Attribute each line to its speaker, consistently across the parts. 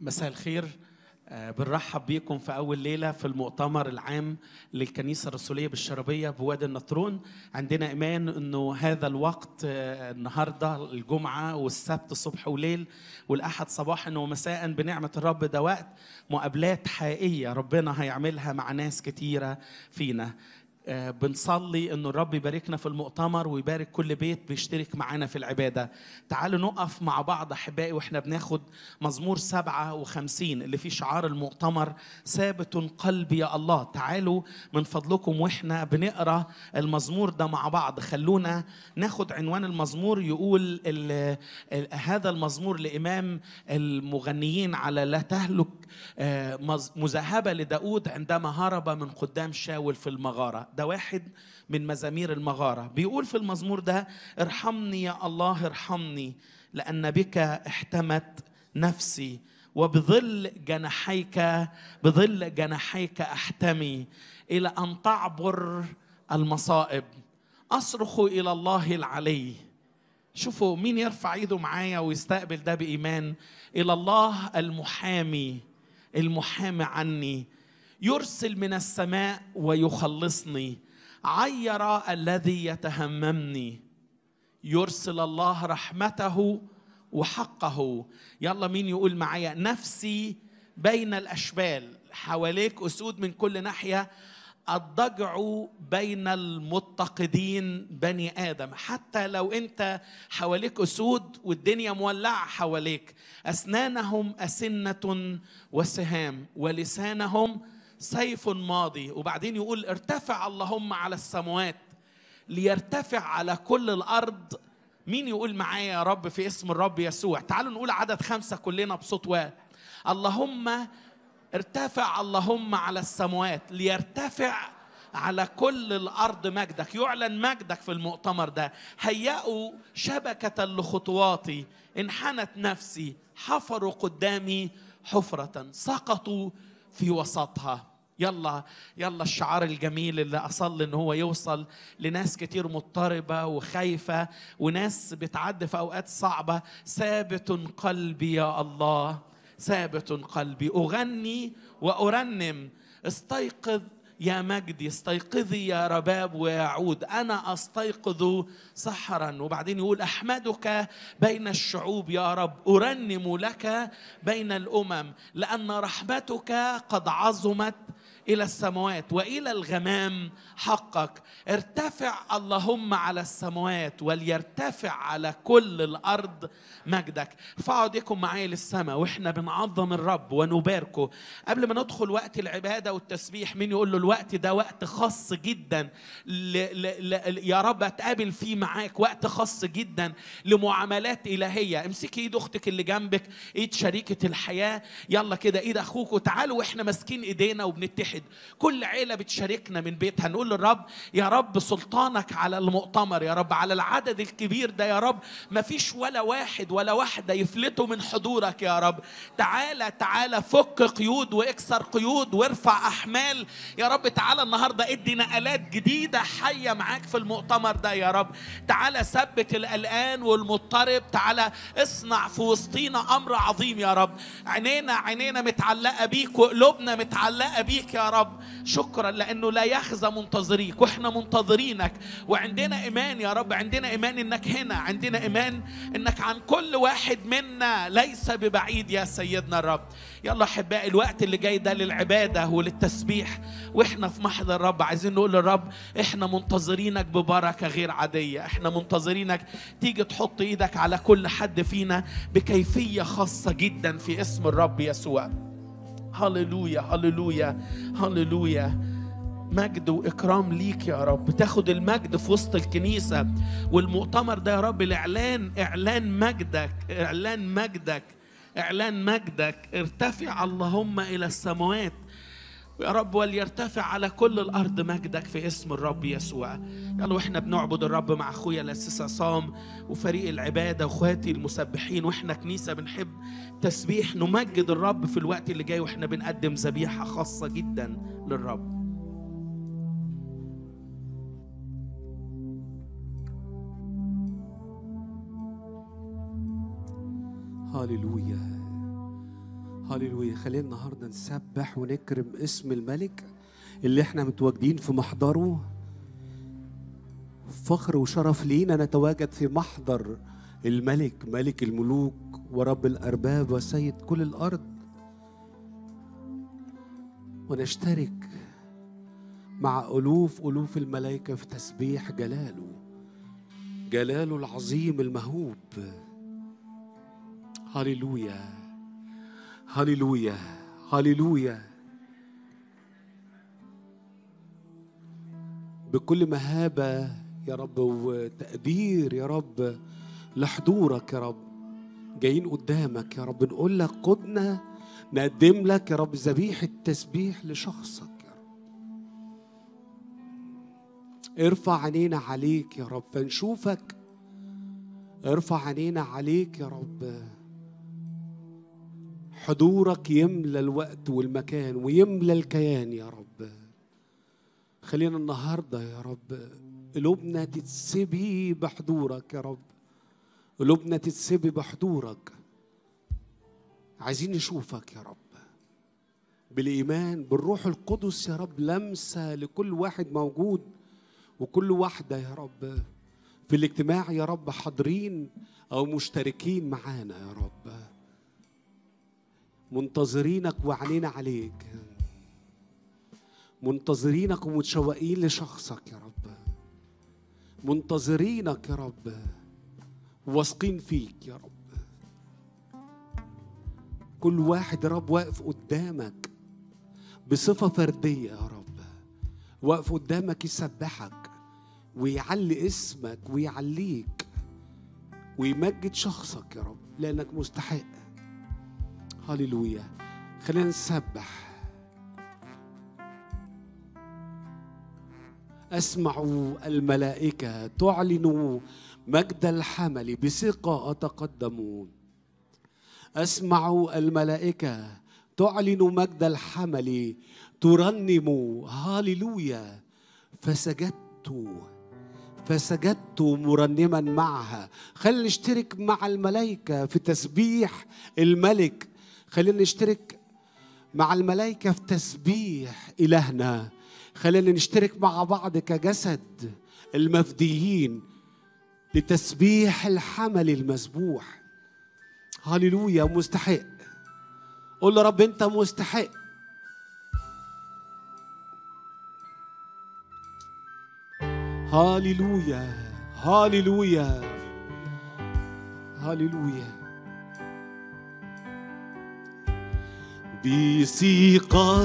Speaker 1: مساء الخير آه، بنرحب بيكم في أول ليلة في المؤتمر العام للكنيسة الرسولية بالشربية بوادي النطرون عندنا إيمان أنه هذا الوقت آه، النهاردة الجمعة والسبت صبح وليل والأحد صباحا ومساء بنعمة الرب ده وقت مقابلات حقيقية ربنا هيعملها مع ناس كتيرة فينا آه، بنصلي انه الرب يباركنا في المؤتمر ويبارك كل بيت بيشترك معانا في العباده. تعالوا نقف مع بعض احبائي واحنا بناخد مزمور 57 اللي فيه شعار المؤتمر ثابت قلبي يا الله. تعالوا من فضلكم واحنا بنقرا المزمور ده مع بعض خلونا ناخد عنوان المزمور يقول ال ال هذا المزمور لامام المغنيين على لا تهلك آه، مز- مذهبه لداود عندما هرب من قدام شاول في المغاره ده واحد من مزامير المغاره بيقول في المزمور ده ارحمني يا الله ارحمني لان بك احتمت نفسي وبظل جناحيك بظل جناحيك احتمي الى ان تعبر المصائب اصرخ الى الله العلي شوفوا مين يرفع ايده معايا ويستقبل ده بايمان الى الله المحامي المحامي عني يرسل من السماء ويخلصني عير الذي يتهممني يرسل الله رحمته وحقه يلا مين يقول معايا نفسي بين الاشبال حواليك اسود من كل ناحيه الضجع بين المتقدين بني ادم حتى لو انت حواليك اسود والدنيا مولعه حواليك اسنانهم اسنه وسهام ولسانهم سيف ماضي وبعدين يقول ارتفع اللهم على السماوات ليرتفع على كل الارض مين يقول معايا يا رب في اسم الرب يسوع تعالوا نقول عدد خمسة كلنا بصوت واحد اللهم ارتفع اللهم على السماوات ليرتفع على كل الارض مجدك يعلن مجدك في المؤتمر ده هيئوا شبكه لخطواتي انحنت نفسي حفروا قدامي حفره سقطوا في وسطها يلا يلا الشعار الجميل اللي اصلي ان هو يوصل لناس كتير مضطربه وخايفه وناس بتعدي في اوقات صعبه ثابت قلبي يا الله ثابت قلبي اغني وارنم استيقظ يا مجدي استيقظي يا رباب ويعود انا استيقظ سحرا وبعدين يقول احمدك بين الشعوب يا رب ارنم لك بين الامم لان رحمتك قد عظمت الى السماوات والى الغمام حقك ارتفع اللهم على السماوات وليرتفع على كل الارض مجدك ارفعوا ايديكم معايا للسماء واحنا بنعظم الرب ونباركه قبل ما ندخل وقت العباده والتسبيح مين يقول له الوقت ده وقت خاص جدا ل... ل... ل... يا رب اتقابل فيه معاك وقت خاص جدا لمعاملات الهيه امسكي ايد اختك اللي جنبك ايد شريكه الحياه يلا كده ايد اخوك وتعالوا واحنا ماسكين ايدينا وبنتحد كل عيله بتشاركنا من بيتها نقول للرب يا رب سلطانك على المؤتمر يا رب على العدد الكبير ده يا رب ما فيش ولا واحد ولا واحده يفلتوا من حضورك يا رب تعالى تعالى فك قيود واكسر قيود وارفع احمال يا رب تعالى النهارده ادي نقلات جديده حيه معاك في المؤتمر ده يا رب تعالى ثبت القلقان والمضطرب تعالى اصنع في وسطينا امر عظيم يا رب عينينا عينينا متعلقه بيك وقلوبنا متعلقه بيك يا رب شكرا لانه لا يخزى منتظريك واحنا منتظرينك وعندنا ايمان يا رب عندنا ايمان انك هنا عندنا ايمان انك عن كل واحد منا ليس ببعيد يا سيدنا الرب يلا احبائي الوقت اللي جاي ده للعباده وللتسبيح واحنا في محضر الرب عايزين نقول للرب احنا منتظرينك ببركه غير عاديه احنا منتظرينك تيجي تحط ايدك على كل حد فينا بكيفيه خاصه جدا في اسم الرب يسوع هللويا هللويا هللويا مجد واكرام ليك يا رب تاخد المجد في وسط الكنيسه والمؤتمر ده يا رب الاعلان اعلان مجدك اعلان مجدك اعلان مجدك ارتفع اللهم الى السماوات يا رب وليرتفع على كل الارض مجدك في اسم الرب يسوع يلا واحنا بنعبد الرب مع اخويا الاسيس عصام وفريق العباده واخواتي المسبحين واحنا كنيسه بنحب تسبيح نمجد الرب في الوقت اللي جاي واحنا بنقدم ذبيحه خاصه جدا للرب
Speaker 2: هاليلويا هللويا خلينا النهارده نسبح ونكرم اسم الملك اللي احنا متواجدين في محضره فخر وشرف لينا نتواجد في محضر الملك ملك الملوك ورب الارباب وسيد كل الارض ونشترك مع الوف الوف الملائكه في تسبيح جلاله جلاله العظيم المهوب هللويا هللويا هللويا بكل مهابة يا رب وتقدير يا رب لحضورك يا رب جايين قدامك يا رب نقول لك قدنا نقدم لك يا رب ذبيحة تسبيح لشخصك يا رب ارفع عينينا عليك يا رب فنشوفك ارفع عينينا عليك يا رب حضورك يملى الوقت والمكان ويملى الكيان يا رب خلينا النهارده يا رب قلوبنا تتسبي بحضورك يا رب قلوبنا تتسبي بحضورك عايزين نشوفك يا رب بالإيمان بالروح القدس يا رب لمسة لكل واحد موجود وكل واحدة يا رب في الاجتماع يا رب حاضرين أو مشتركين معانا يا رب منتظرينك وعينينا عليك منتظرينك ومتشوقين لشخصك يا رب منتظرينك يا رب واثقين فيك يا رب كل واحد يا رب واقف قدامك بصفة فردية يا رب واقف قدامك يسبحك ويعلي اسمك ويعليك ويمجد شخصك يا رب لأنك مستحق هللويا خلينا نسبح أسمع الملائكة تعلن مجد الحمل بثقة أتقدم أسمع الملائكة تعلن مجد الحمل ترنم هاليلويا فسجدت فسجدت مرنما معها خلينا نشترك مع الملائكة في تسبيح الملك خلينا نشترك مع الملائكة في تسبيح إلهنا خلينا نشترك مع بعض كجسد المفديين لتسبيح الحمل المسبوح هللويا مستحق قول له رب انت مستحق هاليلويا هاليلويا هاليلويا بثقة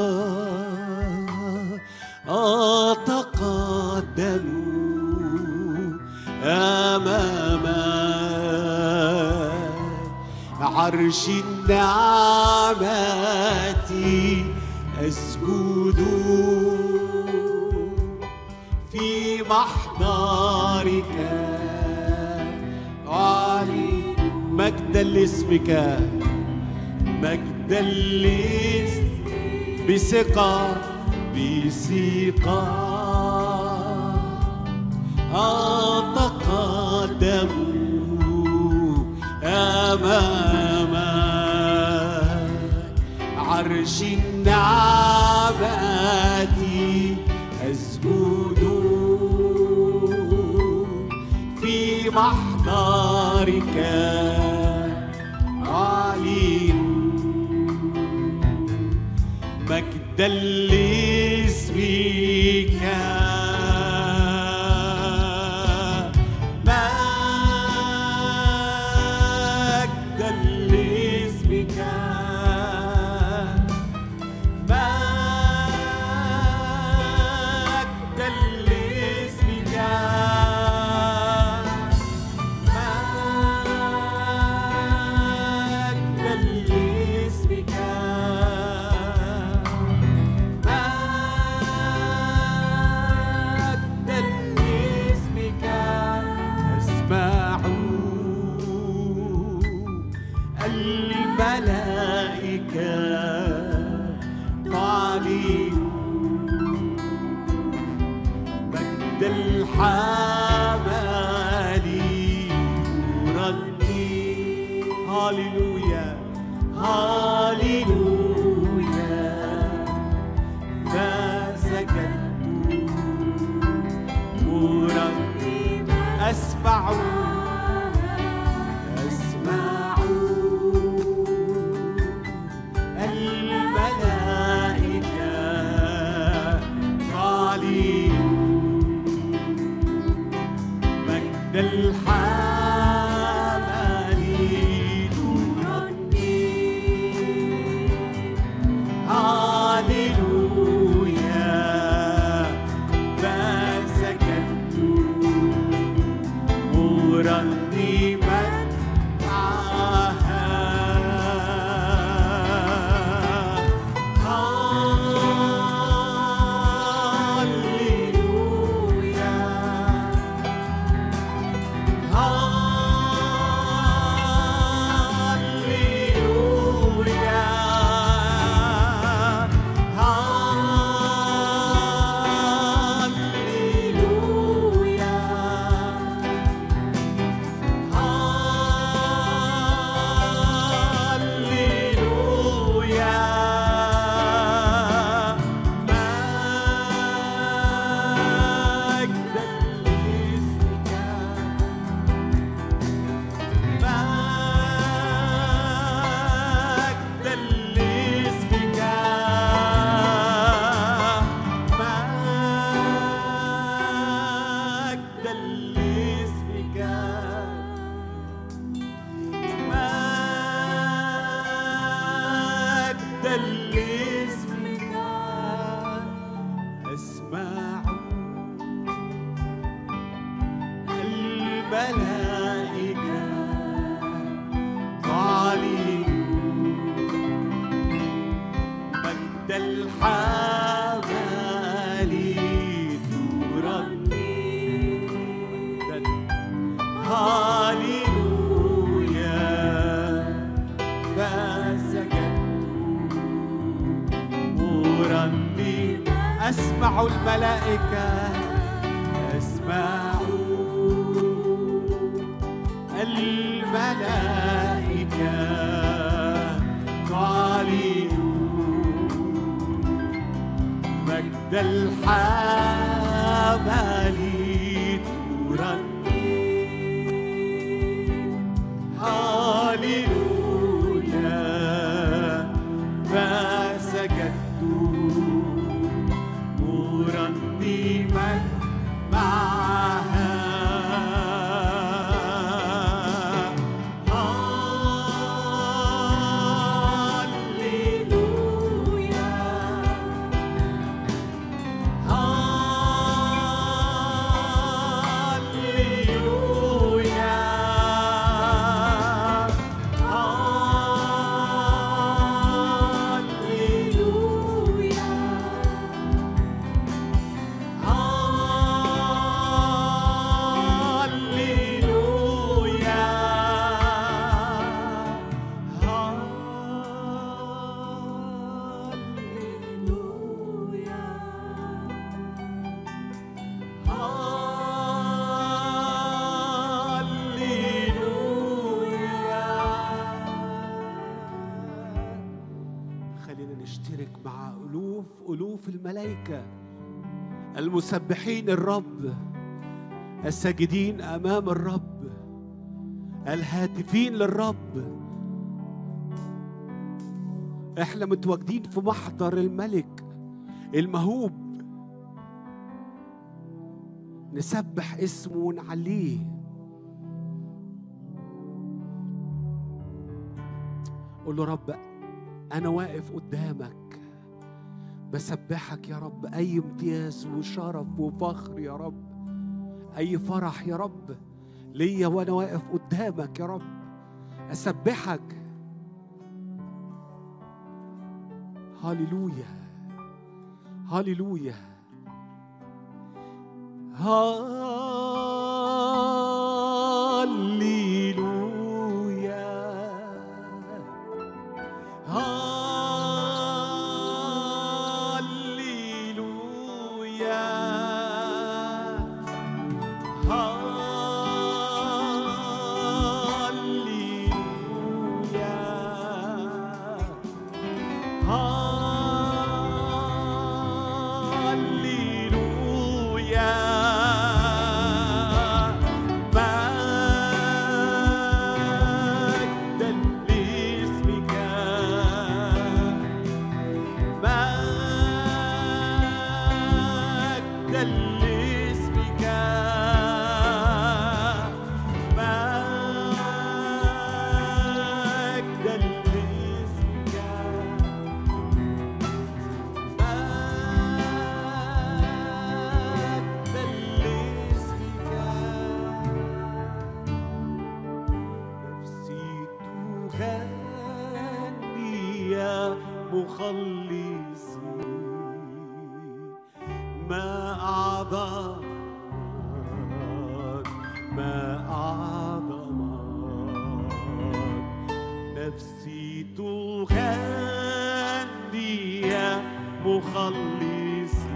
Speaker 2: أتقدم أمام عرش النعمة أسجد في محضرك علي مجدا لاسمك مجدا لاسمك بثقة بثقة أتقدم أمام عرش النعمة أسجد في محضرك علي مجدا لاسمك مجدا لاسمك مجدا لاسمك مجدا لاسمك مجدا لاسمك أسمع الملائكة تعلن مجد الحمل يرني هاليلويا هاليلويا أسمع الملائكة قالين مجد الحمل هاليلويا فسكت مرنما معها هاليلويا هاليلويا هاليلويا هاليلويا مجدا لاسمك مجدا لاسمك مجدا لاسمك مجدا لاسمك أسمع الملائكة قالين مجد الحمل ترنم هاليلويا فسجدت مرنم أسمع الملائكة أسمع الملائكة قالوا مجد الحمل ترنم هاليلويا فسجدت مرنما معها هاليلويا هاليلويا خلينا نشترك مع ألوف ألوف الملائكة المسبحين الرب الساجدين أمام الرب الهاتفين للرب احنا متواجدين في محضر الملك المهوب نسبح اسمه ونعليه قول له رب أنا واقف قدامك بسبحك يا رب أي امتياز وشرف وفخر يا رب أي فرح يا رب ليا وأنا واقف قدامك يا رب أسبحك هاليلويا هاليلويا هاليلويا هاليلويا هاليلويا هاليلويا مجدا لاسمك مجدا لاسمك مجدا لاسمك نفسي تغني يا مخلصي ما أعظمك ما أعظمك نفسي تغني يا مخلصي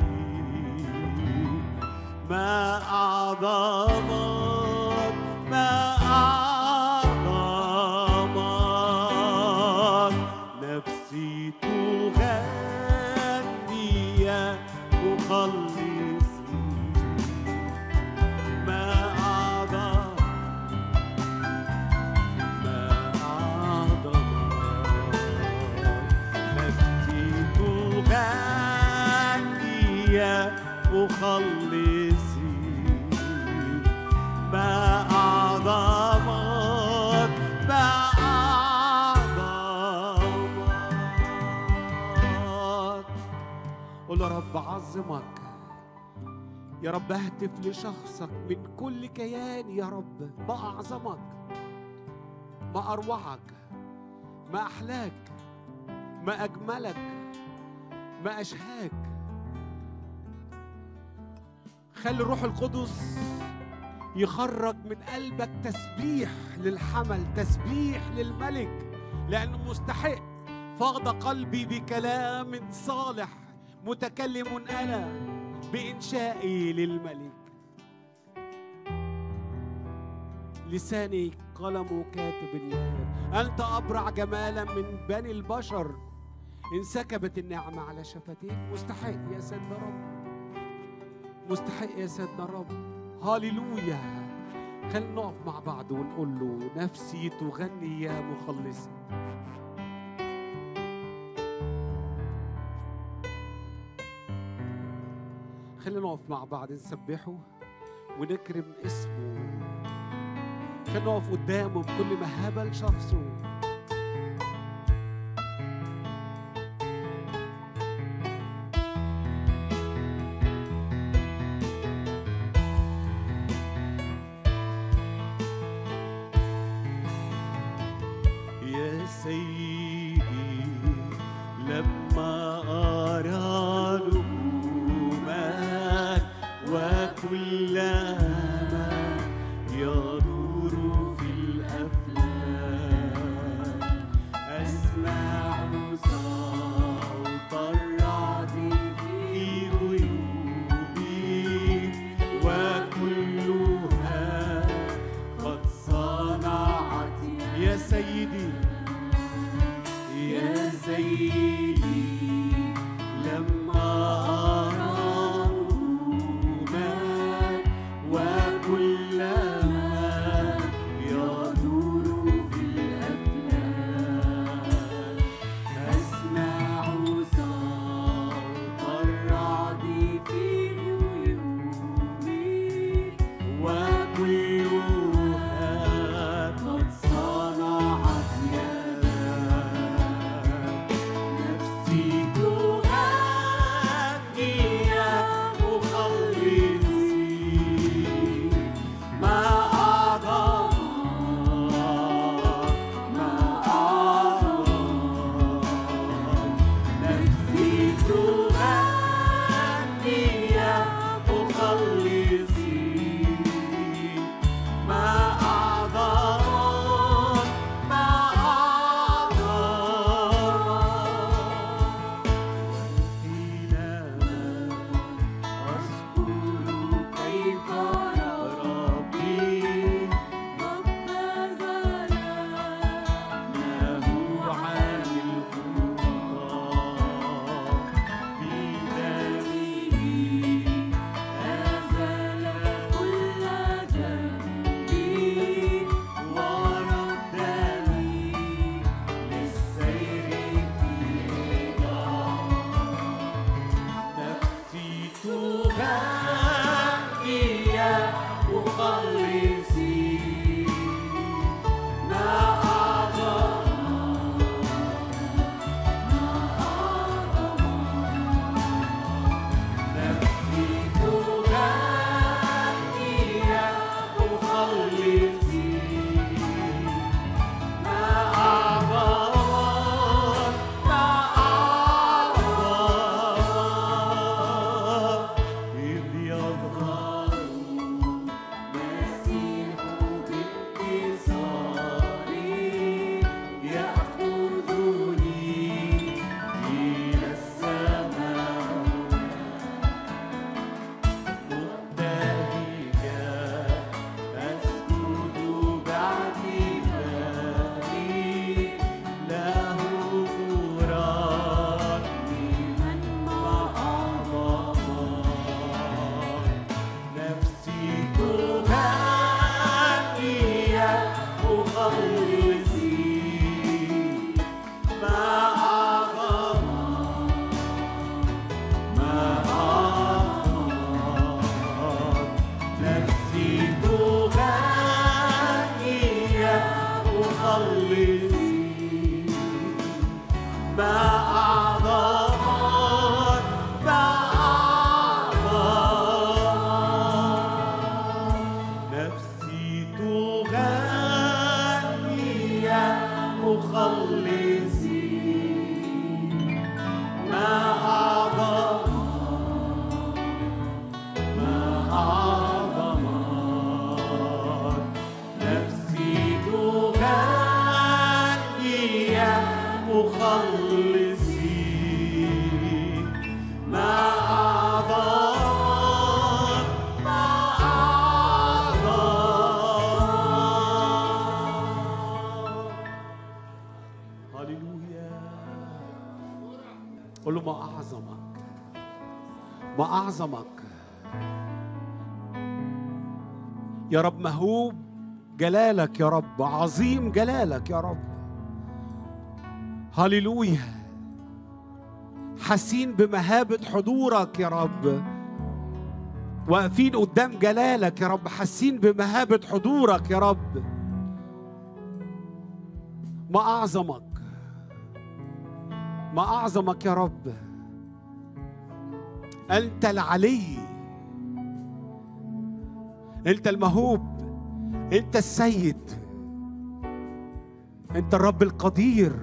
Speaker 2: ما أعظمك ما أعظمك نفسي تغني يا مخلصي ما أعظم ما أعظمك نفسي تغني يا مخلصي ما أعظمك ما أعظمك قول يا رب أعظمك يا رب اهتف لشخصك من كل كيان يا رب ما أعظمك ما أروعك ما أحلاك ما أجملك ما أشهاك خلي الروح القدس يخرج من قلبك تسبيح للحمل تسبيح للملك لأنه مستحق فاض قلبي بكلام صالح متكلم أنا بإنشائي للملك لساني قلم كاتب النار أنت أبرع جمالا من بني البشر انسكبت النعمة على شفتيك مستحق يا سيدنا رب مستحق يا سيدنا رب هاليلويا خلينا نقف مع بعض ونقول له نفسي تغني يا مخلصي خلينا نقف مع بعض نسبحه ونكرم اسمه خلينا نقف قدامه بكل مهابة لشخصه يا سيدي لما أرى نجومك وكلما يدور في الأفلاك أسمع صوت الرعد في غيوبي وكلها قد صنعت يا سيدي يا سيدي لما أرى نجومك مخلصي ما أعظم نفسي تغني يا مخلصي ما أعظم ما أعظم إذ يظهر المسيح بانتصار يأخذني إلى السماء مبتهجا أسجد باعتباري له مرنما وأعظما نفسي تغني يا مخلصي ما أعظم ما أعظم نفسي تغني يا مخلصي ما أعظم ما أعظم نفسي تغني يا مخلصي ما أعظم ما أعظم نفسي تغني يا مخلصي ما أعظم ما أعظم هللويا قول له ما أعظمك ما أعظمك يا رب مهوب جلالك يا رب عظيم جلالك يا رب هللويا حاسين بمهابة حضورك يا رب واقفين قدام جلالك يا رب حاسين بمهابة حضورك يا رب ما أعظمك ما أعظمك يا رب أنت العلي أنت المهوب أنت السيد أنت الرب القدير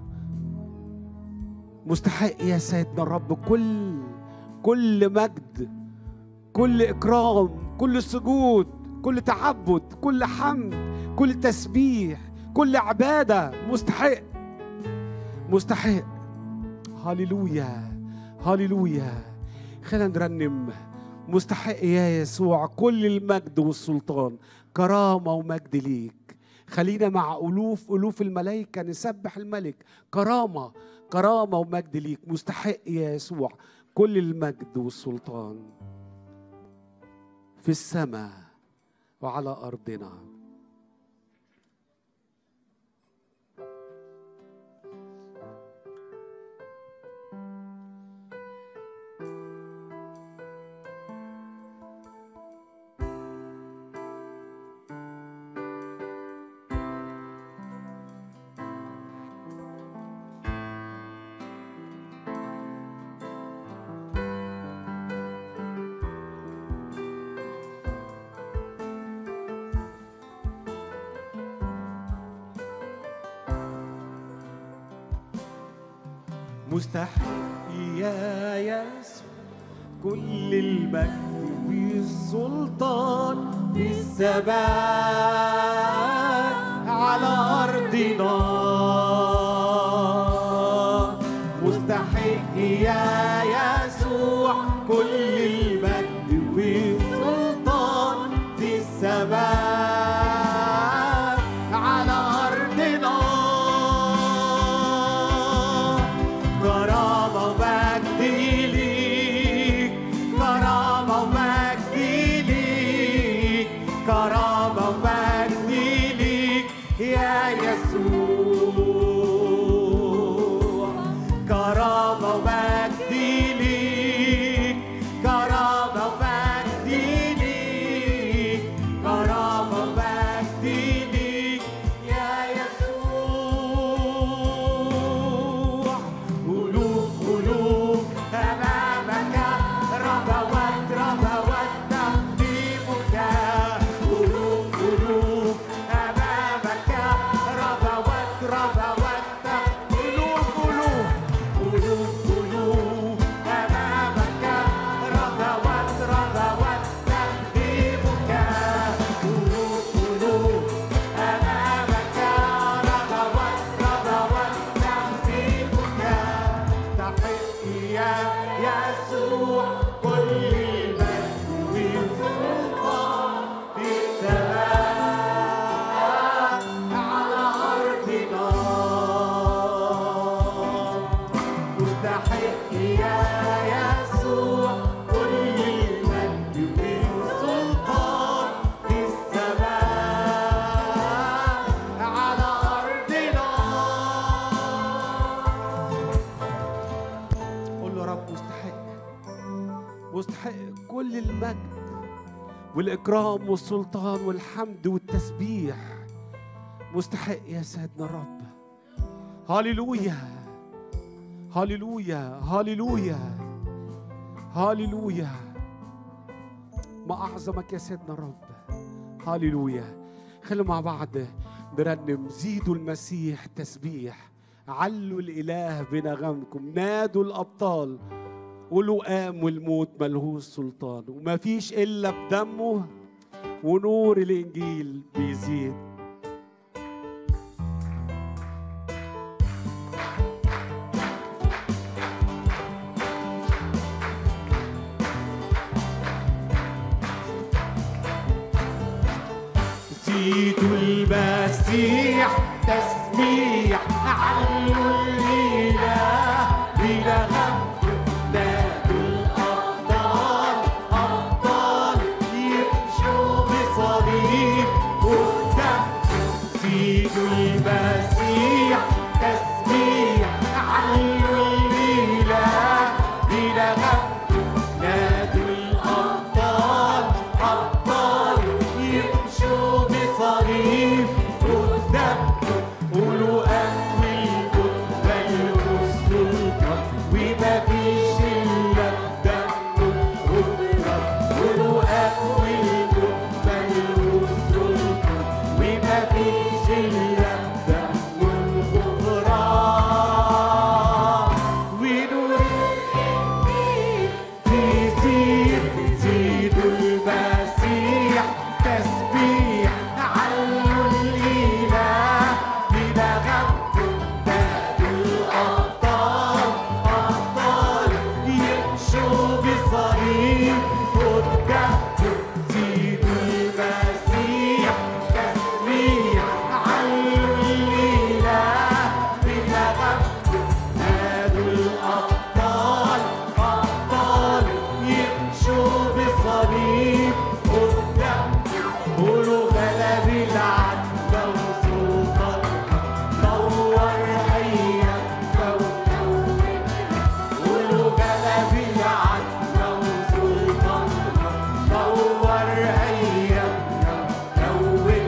Speaker 2: مستحق يا سيدنا الرب كل كل مجد كل إكرام كل سجود كل تعبد كل حمد كل تسبيح كل عبادة مستحق مستحق هللويا هللويا خلينا نرنم مستحق يا يسوع كل المجد والسلطان كرامة ومجد ليك خلينا مع ألوف ألوف الملائكة نسبح الملك كرامة كرامة ومجد ليك مستحق يا يسوع كل المجد والسلطان في السماء وعلى أرضنا مستحق يا يسوع كل المجد والسلطان في السماء على أرضنا مستحق يا يسوع كل المجد والسلطان في السماء على أرضنا كرامة ومجد ليك كرامة ومجد ليك كرامة ومجد ليك يا يسوع كرامة ومجد ليك كرامة كل المجد والإكرام والسلطان والحمد والتسبيح مستحق يا سيدنا الرب هاليلويا هاليلويا هاليلويا هاليلويا ما أعظمك يا سيدنا الرب هاليلويا خلوا مع بعض نرنم زيدوا المسيح تسبيح علوا الإله بنغمكم نادوا الأبطال قولوا قام والموت ملهوش سلطان وما فيش إلا بدمه ونور الإنجيل بيزيد زيدوا المسيح تسبيح علوا الإله بنغمكم نادوا الأبطال أبطال يمشوا بصليب قدام زيدوا المسيح تسبيح علوا الإله بنغمكم نادوا الأبطال أبطال يمشوا بصليب قدامكم قولوا أهل القبة السلطان وما فيش إلا بدمه غفران قولوا أهل القبة السلطان وما فيش إلا بدمه غفران ونور تزيد زيدوا المسيح تسبيح علوا الإله بنغمكم نادوا الأبطال أبطال يمشوا بصليب قدامكم زيدوا المسيح تسبيح علوا الإله بنغمكم نادوا الأبطال أبطال يمشوا بصليب قدامكم قولوا غلب العدل وسلطانها نور أيامنا وكوننا قولوا غلب العدل وسلطانها نور أيامنا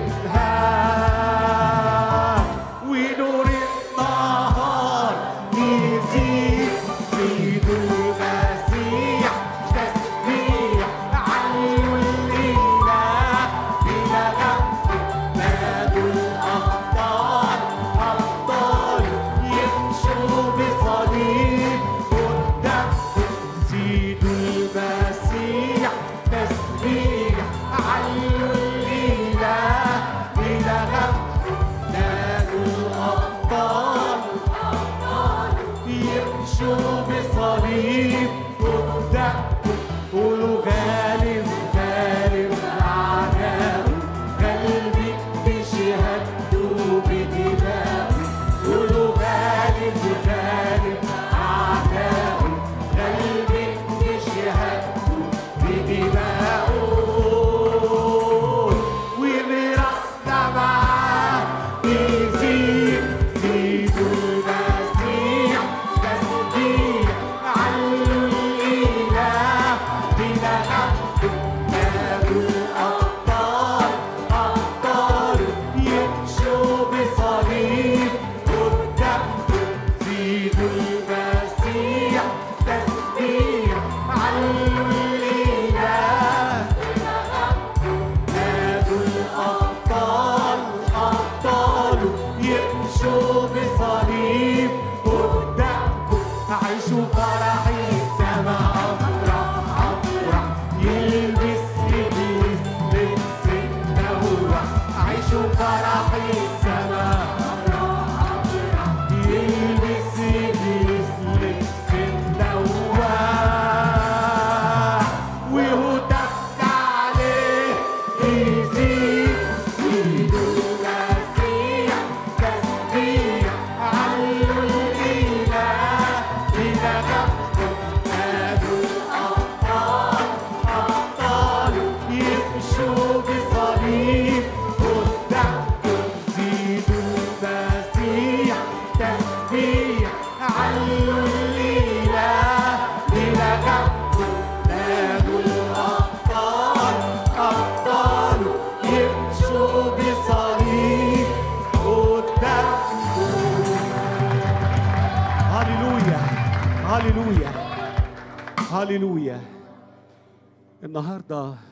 Speaker 2: وكونها ونور النهار يزيد زيدوا المسيح تسبيح علوا الإله بنغمكم نادوا الأبطال أبطال يمشوا بصليب قدامكم زيدوا المسيح تسبيح علوا الإله بنغمكم نادوا الأبطال يمشوا بصليب قدامكم قولوا غالب غالب أعداؤه قلبي بشهادته بدماغه قولوا غالب غالب أعداؤه قلبي بشهادته بدماغه وميراثنا معاه يزيد زيدوا المسيح تسبيح علوا الإله بنغمكم نادوا الأبطال أبطال يمشوا بصليب قدامكم زيدوا المسيح تسبيح علوا الإله نادوا الأبطال أبطال يمشوا بصليب قدامكم عيشوا فرح السماء أفرح أفرح يلبس هللويا هللويا النهارده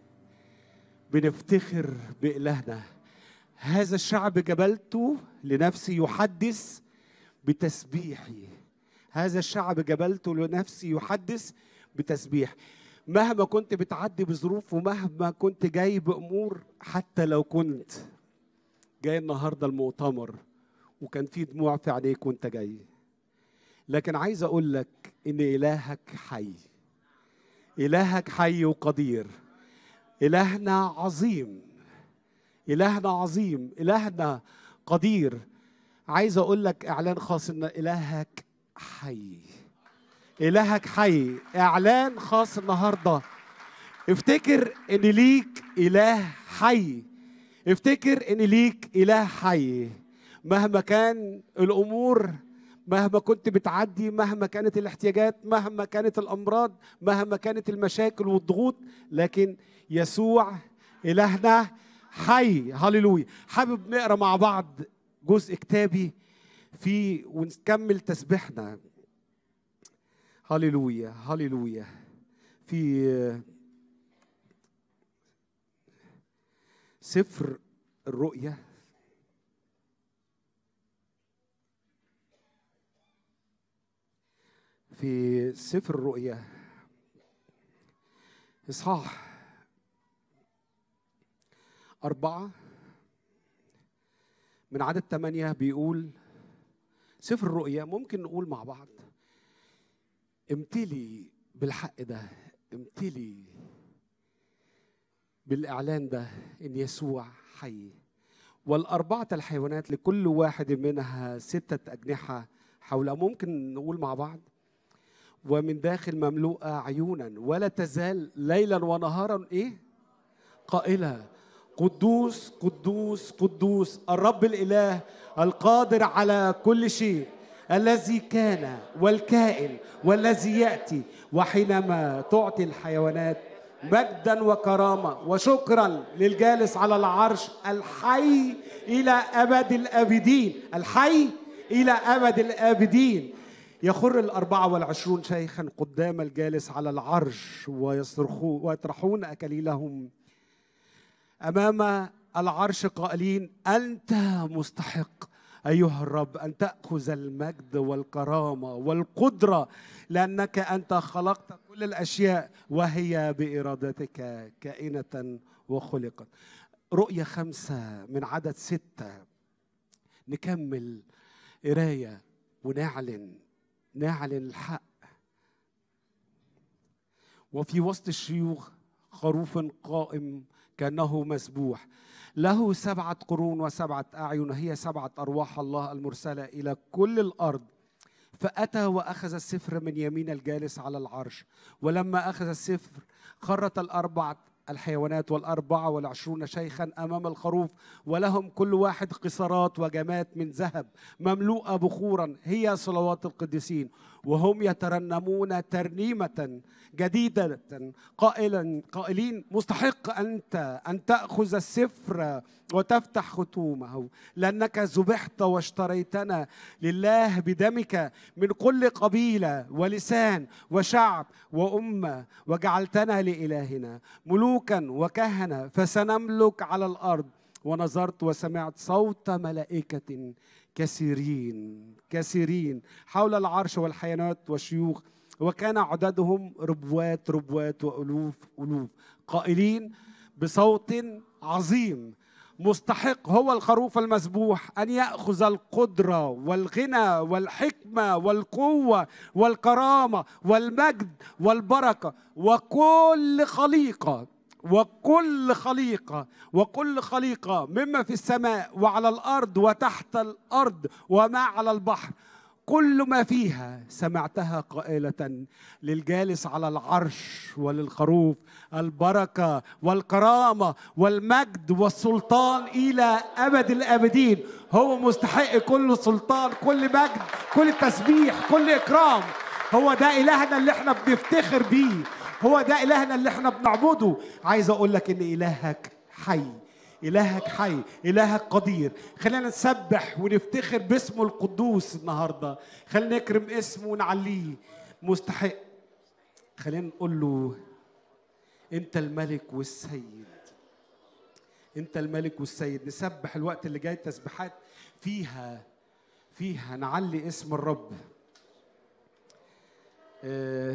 Speaker 2: بنفتخر بإلهنا هذا الشعب جبلته لنفسي يحدث بتسبيحي هذا الشعب جبلته لنفسي يحدث بتسبيح مهما كنت بتعدي بظروف ومهما كنت جاي بأمور حتى لو كنت جاي النهارده المؤتمر وكان في دموع في عينيك وانت جاي لكن عايز اقول لك ان الهك حي الهك حي وقدير الهنا عظيم الهنا عظيم الهنا قدير عايز اقول لك اعلان خاص ان الهك حي الهك حي اعلان خاص النهارده افتكر ان ليك اله حي افتكر ان ليك اله حي مهما كان الامور مهما كنت بتعدي مهما كانت الاحتياجات مهما كانت الامراض مهما كانت المشاكل والضغوط لكن يسوع الهنا حي هللويا حابب نقرا مع بعض جزء كتابي في ونكمل تسبيحنا هللويا هللويا في سفر الرؤيا في سفر الرؤيا إصحاح أربعة من عدد ثمانية بيقول سفر الرؤيا ممكن نقول مع بعض امتلي بالحق ده امتلي بالإعلان ده إن يسوع حي والأربعة الحيوانات لكل واحد منها ستة أجنحة حول ممكن نقول مع بعض ومن داخل مملوءة عيونا ولا تزال ليلا ونهارا إيه قائلة قدوس قدوس قدوس الرب الإله القادر على كل شيء الذي كان والكائن والذي يأتي وحينما تعطي الحيوانات مجدا وكرامة وشكرا للجالس على العرش الحي إلى أبد الآبدين الحي إلى أبد الآبدين يخر الأربعة والعشرون شيخا قدام الجالس على العرش ويصرخون ويطرحون أكليلهم أمام العرش قائلين أنت مستحق أيها الرب أن تأخذ المجد والكرامة والقدرة لأنك أنت خلقت كل الأشياء وهي بإرادتك كائنة وخلقت رؤية خمسة من عدد ستة نكمل قراية ونعلن نعلن الحق وفي وسط الشيوخ خروف قائم كأنه مسبوح له سبعة قرون وسبعة أعين هي سبعة أرواح الله المرسلة إلى كل الأرض فأتى وأخذ السفر من يمين الجالس على العرش ولما أخذ السفر خرت الأربعة الحيوانات والأربعة والعشرون شيخا أمام الخروف ولهم كل واحد قصرات وجمات من ذهب مملوءة بخورا هي صلوات القديسين وهم يترنمون ترنيمة جديدة قائلا قائلين مستحق أنت أن تأخذ السفر وتفتح ختومه لأنك ذبحت واشتريتنا لله بدمك من كل قبيلة ولسان وشعب وأمة وجعلتنا لإلهنا ملوكا وكهنة فسنملك على الأرض ونظرت وسمعت صوت ملائكة كثيرين كثيرين حول العرش والحيوانات والشيوخ وكان عددهم ربوات ربوات وألوف ألوف قائلين بصوت عظيم مستحق هو الخروف المذبوح ان ياخذ القدره والغنى والحكمه والقوه والكرامه والمجد والبركه وكل خليقه وكل خليقه وكل خليقه مما في السماء وعلى الارض وتحت الارض وما على البحر كل ما فيها سمعتها قائلة للجالس على العرش وللخروف البركة والكرامة والمجد والسلطان إلى أبد الآبدين هو مستحق كل سلطان كل مجد كل تسبيح كل إكرام هو ده إلهنا اللي احنا بنفتخر بيه هو ده إلهنا اللي احنا بنعبده عايز أقول لك إن إلهك حي إلهك حي إلهك قدير خلينا نسبح ونفتخر باسمه القدوس النهاردة خلينا نكرم اسمه ونعليه مستحق خلينا نقول له انت الملك والسيد انت الملك والسيد نسبح الوقت اللي جاي تسبيحات فيها فيها نعلي اسم الرب آه،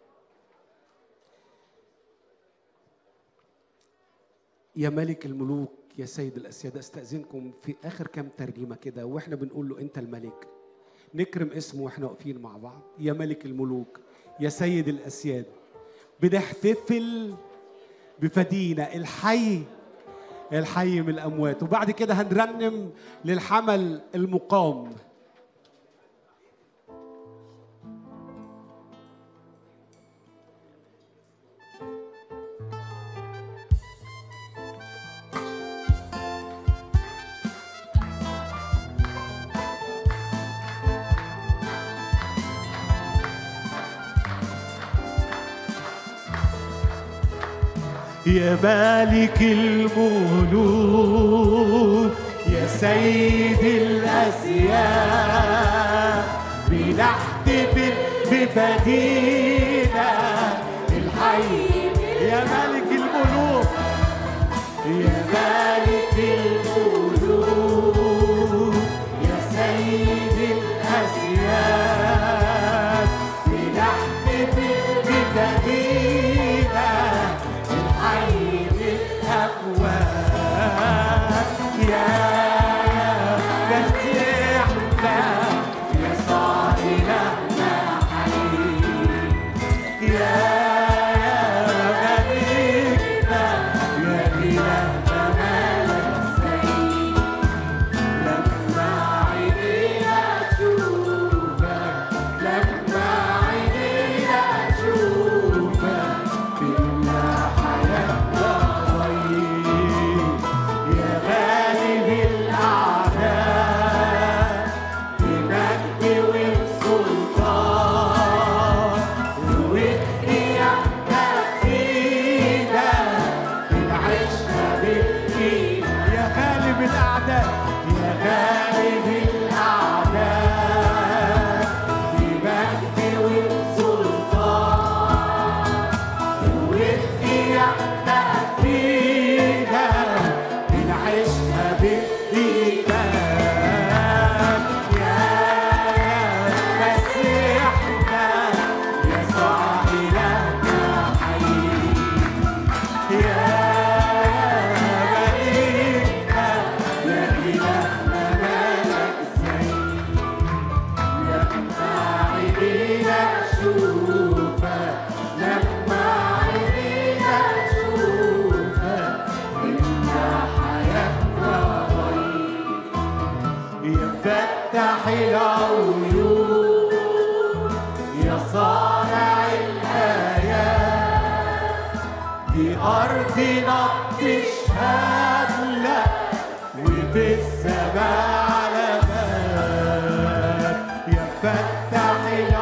Speaker 2: يا ملك الملوك يا سيد الاسياد استاذنكم في اخر كام ترنيمه كده واحنا بنقول له انت الملك نكرم اسمه واحنا واقفين مع بعض يا ملك الملوك يا سيد الاسياد بنحتفل بفدينا الحي الحي من الاموات وبعد كده هنرنم للحمل المقام
Speaker 3: يا مالك الملوك يا سيد الأسياد بنحتفل بفدينا الحي يا مالك الملوك يا مالك الملوك يا سيد الأسياد بنحتفل بفدينا الحي بالأموات يا يا مسيحنا يا صاحبنا حي يا يا ملكنا يا إلهنا ملك سيد لما عينينا تشوفك لما عينينا تشوفك كلنا حياتنا ضيق يا غالب الأعداء بمجد وبسلطان وبقيامنا فينا العشرة بالإيد يا غالب الأعداء يا غالب الأعداء بمجد وبسلطان وبقيامنا فينا العشرة بالإيمان يا مسيحنا يا صاحبنا حي يا ملكنا يا إلهنا ملك سيد لما عينينا تشوفك لما عينينا تشوفك انت حياتنا ضيق يا فتح العيون يا صانع الآيات دي أرضنا بتشهد لك وفي السماء علامات يا فتح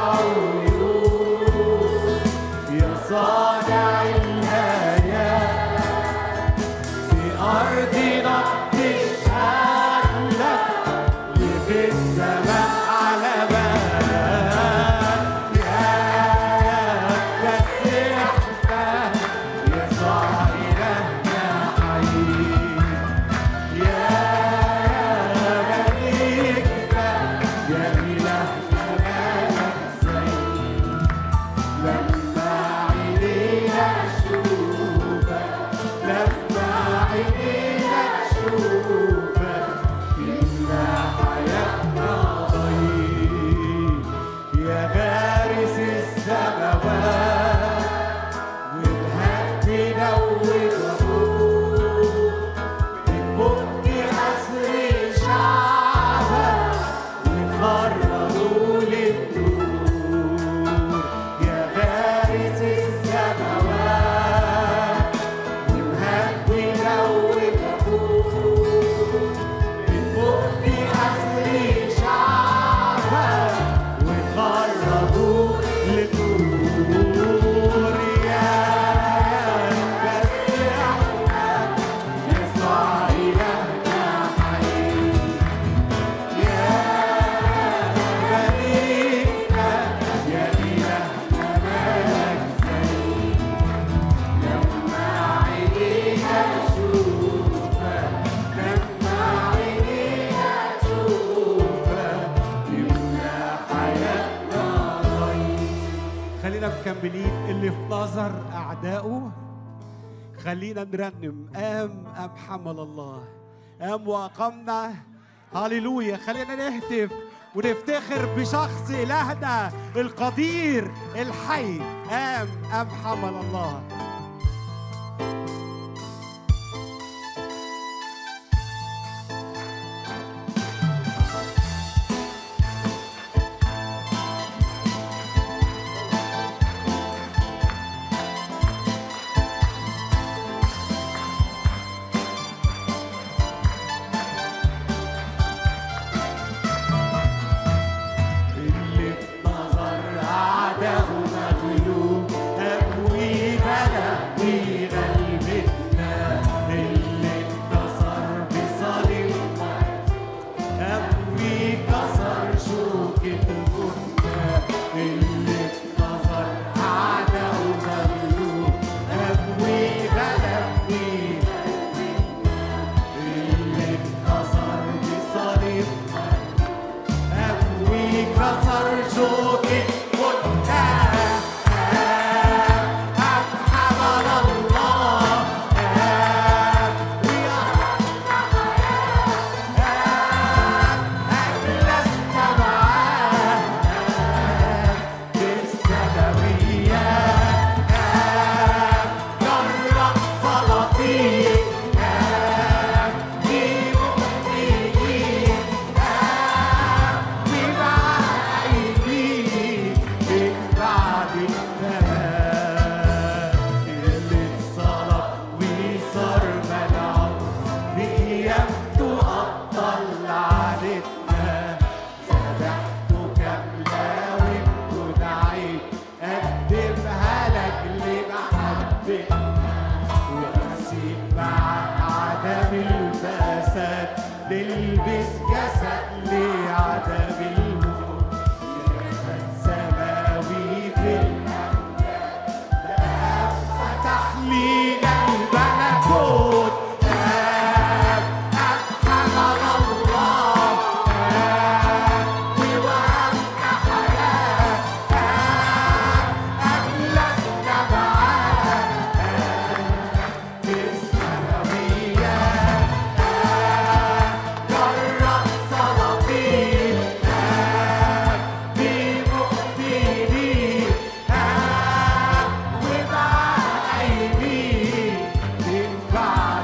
Speaker 3: العيون يا صانع الآيات في أرضنا تشهد لك وفي السماء علامات يا يا مسيحنا يا صاحبنا حي يا
Speaker 2: جنب الايد اللي في نظر اعدائه خلينا نرنم قام قام حمل الله قام واقمنا هللويا خلينا نهتف ونفتخر بشخص إلهنا القدير الحي قام قام حمل الله
Speaker 3: اللي في نظر أعدائه مغلوب أبوي بلا بغلبتنا اللي انتصر بصليب أبوي كسر شوكة المنى اللي في نظر أعدائه مغلوب أبوي بلا بغلبتنا اللي انتصر بصليب أبوي كسر شوكي منتهى أب حمل الله أبوي أجلست معاه بالسببية جرب سلاطين دي مؤمنين من بعد الثبات اللي اتصلب وصار ملعون بقيامته أبطل عادتنا ذبحته كاملة وبتدعي قدمها لك لمحبتنا وأسيب معاك عدم الفساد نلبس جسد لعدم الموت جسد سماوي في الأمجاد ده فتح لينا الملكوت أب أب حمل الله أب ووقفنا حياة أب أب لسنا معاه أب في السماوية جرب سلاطين بمؤمنين ومع أيدين من بعد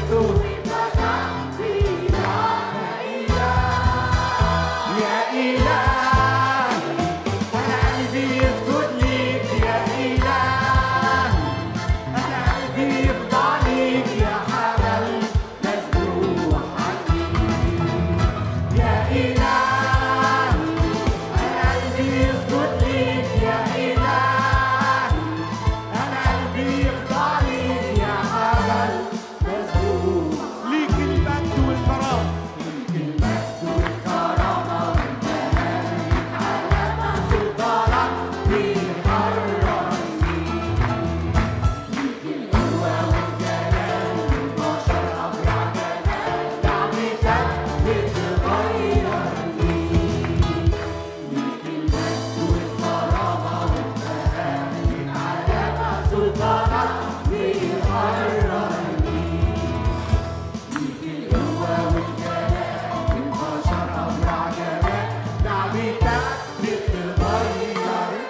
Speaker 3: يسجد يا إله أنا قلبي يسجد ليك يا إله أنا قلبي يخضع ليك يا حمل مسبوح يا إله أنا قلبي يسجد ليك يا إله أنا قلبي يخضع ليك يا حمل مسبوح ليك المجد والكرامة ليك المجد والكرامة والمهابة على سلطانك بيحررني ليك القوة والجلال والبشر أبرع جمال نعمتك بتغيرني ليك المجد والكرامة والمهابة على سلطانك بيحررني ليك القوة والجلال والبشر أبرع جمال نعمتك بتغيرني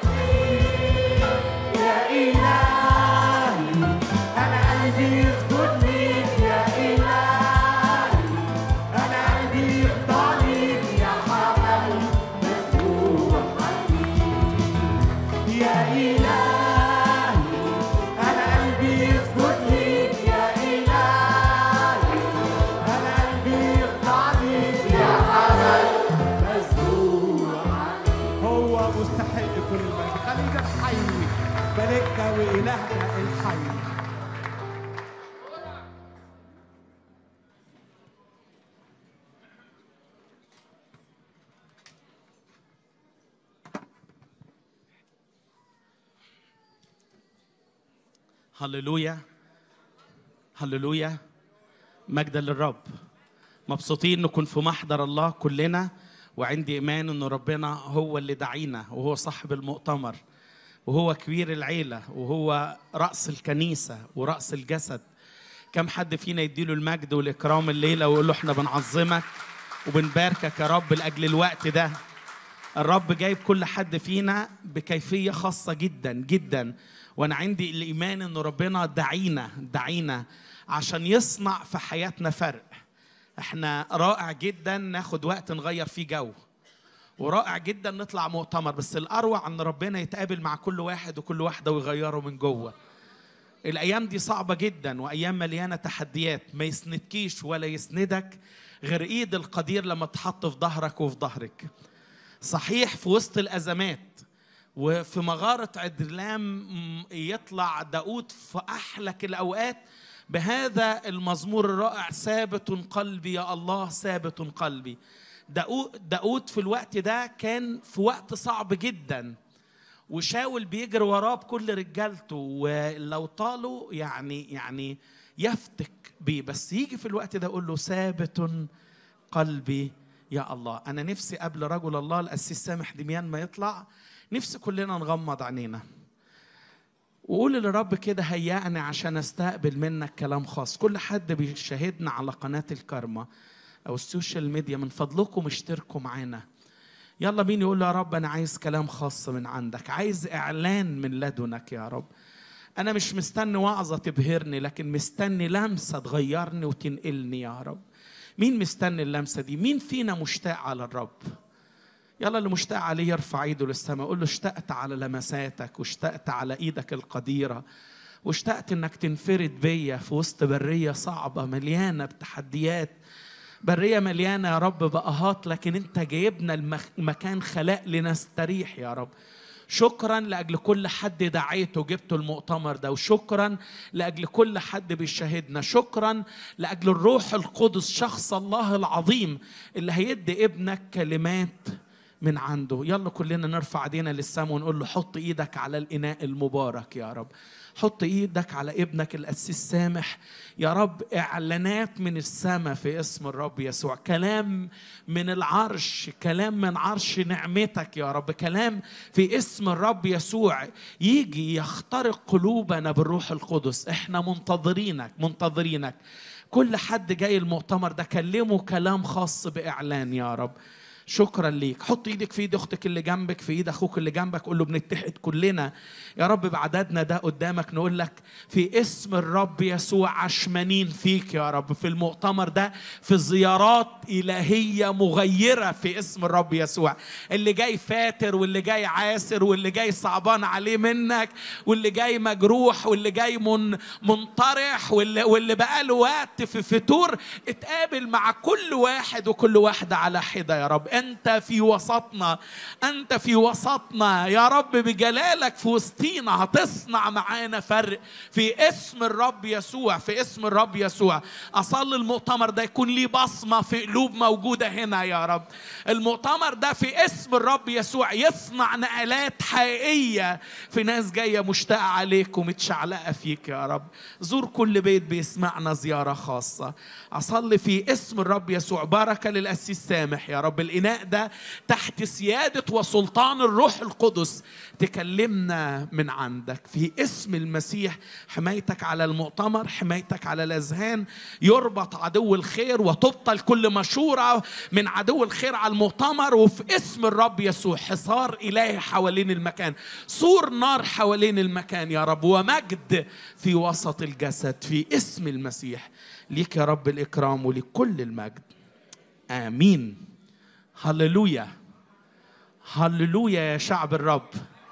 Speaker 3: يا إلهي أنا قلبي يسجد ليك يا إلهي أنا قلبي يخضع ليك يا حمل مسبوح يا إلهي أنا قلبي يسجد ليك يا إلهي أنا قلبي يخضع ليك يا حمل مسبوح هو مستحق كل المجد خلينا الحي ملكنا وإلهنا الحي
Speaker 1: هللويا هللويا مجدا للرب مبسوطين نكون في محضر الله كلنا وعندي ايمان ان ربنا هو اللي دعينا وهو صاحب المؤتمر وهو كبير العيله وهو راس الكنيسه وراس الجسد كم حد فينا يديله المجد والاكرام الليله ويقول له احنا بنعظمك وبنباركك يا رب لاجل الوقت ده الرب جايب كل حد فينا بكيفيه خاصه جدا جدا وانا عندي الايمان ان ربنا دعينا دعينا عشان يصنع في حياتنا فرق احنا رائع جدا ناخد وقت نغير فيه جو ورائع جدا نطلع مؤتمر بس الاروع ان ربنا يتقابل مع كل واحد وكل واحده ويغيره من جوه الايام دي صعبه جدا وايام مليانه تحديات ما يسندكيش ولا يسندك غير ايد القدير لما تحط في ظهرك وفي ظهرك صحيح في وسط الازمات وفي مغارة عدلام يطلع داود في أحلك الأوقات بهذا المزمور الرائع ثابت قلبي يا الله ثابت قلبي داود, داود في الوقت ده كان في وقت صعب جدا وشاول بيجري وراه بكل رجالته ولو طالوا يعني يعني يفتك بيه بس يجي في الوقت ده يقول له ثابت قلبي يا الله انا نفسي قبل رجل الله القسيس سامح دميان ما يطلع نفسي كلنا نغمض عينينا وقول للرب كده هيأني عشان استقبل منك كلام خاص كل حد بيشاهدنا على قناة الكرمة أو السوشيال ميديا من فضلكم اشتركوا معانا يلا مين يقول له يا رب أنا عايز كلام خاص من عندك عايز إعلان من لدنك يا رب أنا مش مستني وعظة تبهرني لكن مستني لمسة تغيرني وتنقلني يا رب مين مستني اللمسة دي مين فينا مشتاق على الرب يلا اللي مشتاق عليه يرفع ايده للسماء قول له اشتقت على لمساتك واشتقت على ايدك القديره واشتقت انك تنفرد بيا في وسط بريه صعبه مليانه بتحديات بريه مليانه يا رب باهات لكن انت جايبنا المكان خلاق لنستريح يا رب شكرا لاجل كل حد دعيته وجبته المؤتمر ده وشكرا لاجل كل حد بيشاهدنا شكرا لاجل الروح القدس شخص الله العظيم اللي هيدي ابنك كلمات من عنده يلا كلنا نرفع ايدينا للسماء ونقول له حط ايدك على الاناء المبارك يا رب حط ايدك على ابنك القسيس سامح يا رب اعلانات من السماء في اسم الرب يسوع كلام من العرش كلام من عرش نعمتك يا رب كلام في اسم الرب يسوع يجي يخترق قلوبنا بالروح القدس احنا منتظرينك منتظرينك كل حد جاي المؤتمر ده كلمه كلام خاص باعلان يا رب شكرا ليك حط ايدك في ايد اختك اللي جنبك في ايد اخوك اللي جنبك قول له بنتحد كلنا يا رب بعددنا ده قدامك نقول لك في اسم الرب يسوع عشمانين فيك يا رب في المؤتمر ده في زيارات الهيه مغيره في اسم الرب يسوع اللي جاي فاتر واللي جاي عاسر واللي جاي صعبان عليه منك واللي جاي مجروح واللي جاي من منطرح واللي واللي بقاله وقت في فتور اتقابل مع كل واحد وكل واحده على حده يا رب انت في وسطنا انت في وسطنا يا رب بجلالك في وسطينا هتصنع معانا فرق في اسم الرب يسوع في اسم الرب يسوع اصلي المؤتمر ده يكون ليه بصمه في قلوب موجوده هنا يا رب المؤتمر ده في اسم الرب يسوع يصنع نقلات حقيقيه في ناس جايه مشتاقه عليك ومتشعلقه فيك يا رب زور كل بيت بيسمعنا زياره خاصه اصلي في اسم الرب يسوع بركه للاسيس سامح يا رب الاناء ده تحت سياده وسلطان الروح القدس تكلمنا من عندك في اسم المسيح حمايتك على المؤتمر حمايتك على الاذهان يربط عدو الخير وتبطل كل مشوره من عدو الخير على المؤتمر وفي اسم الرب يسوع حصار الهي حوالين المكان سور نار حوالين المكان يا رب ومجد في وسط الجسد في اسم المسيح ليك يا رب الاكرام ولكل المجد امين هللويا هللويا يا شعب الرب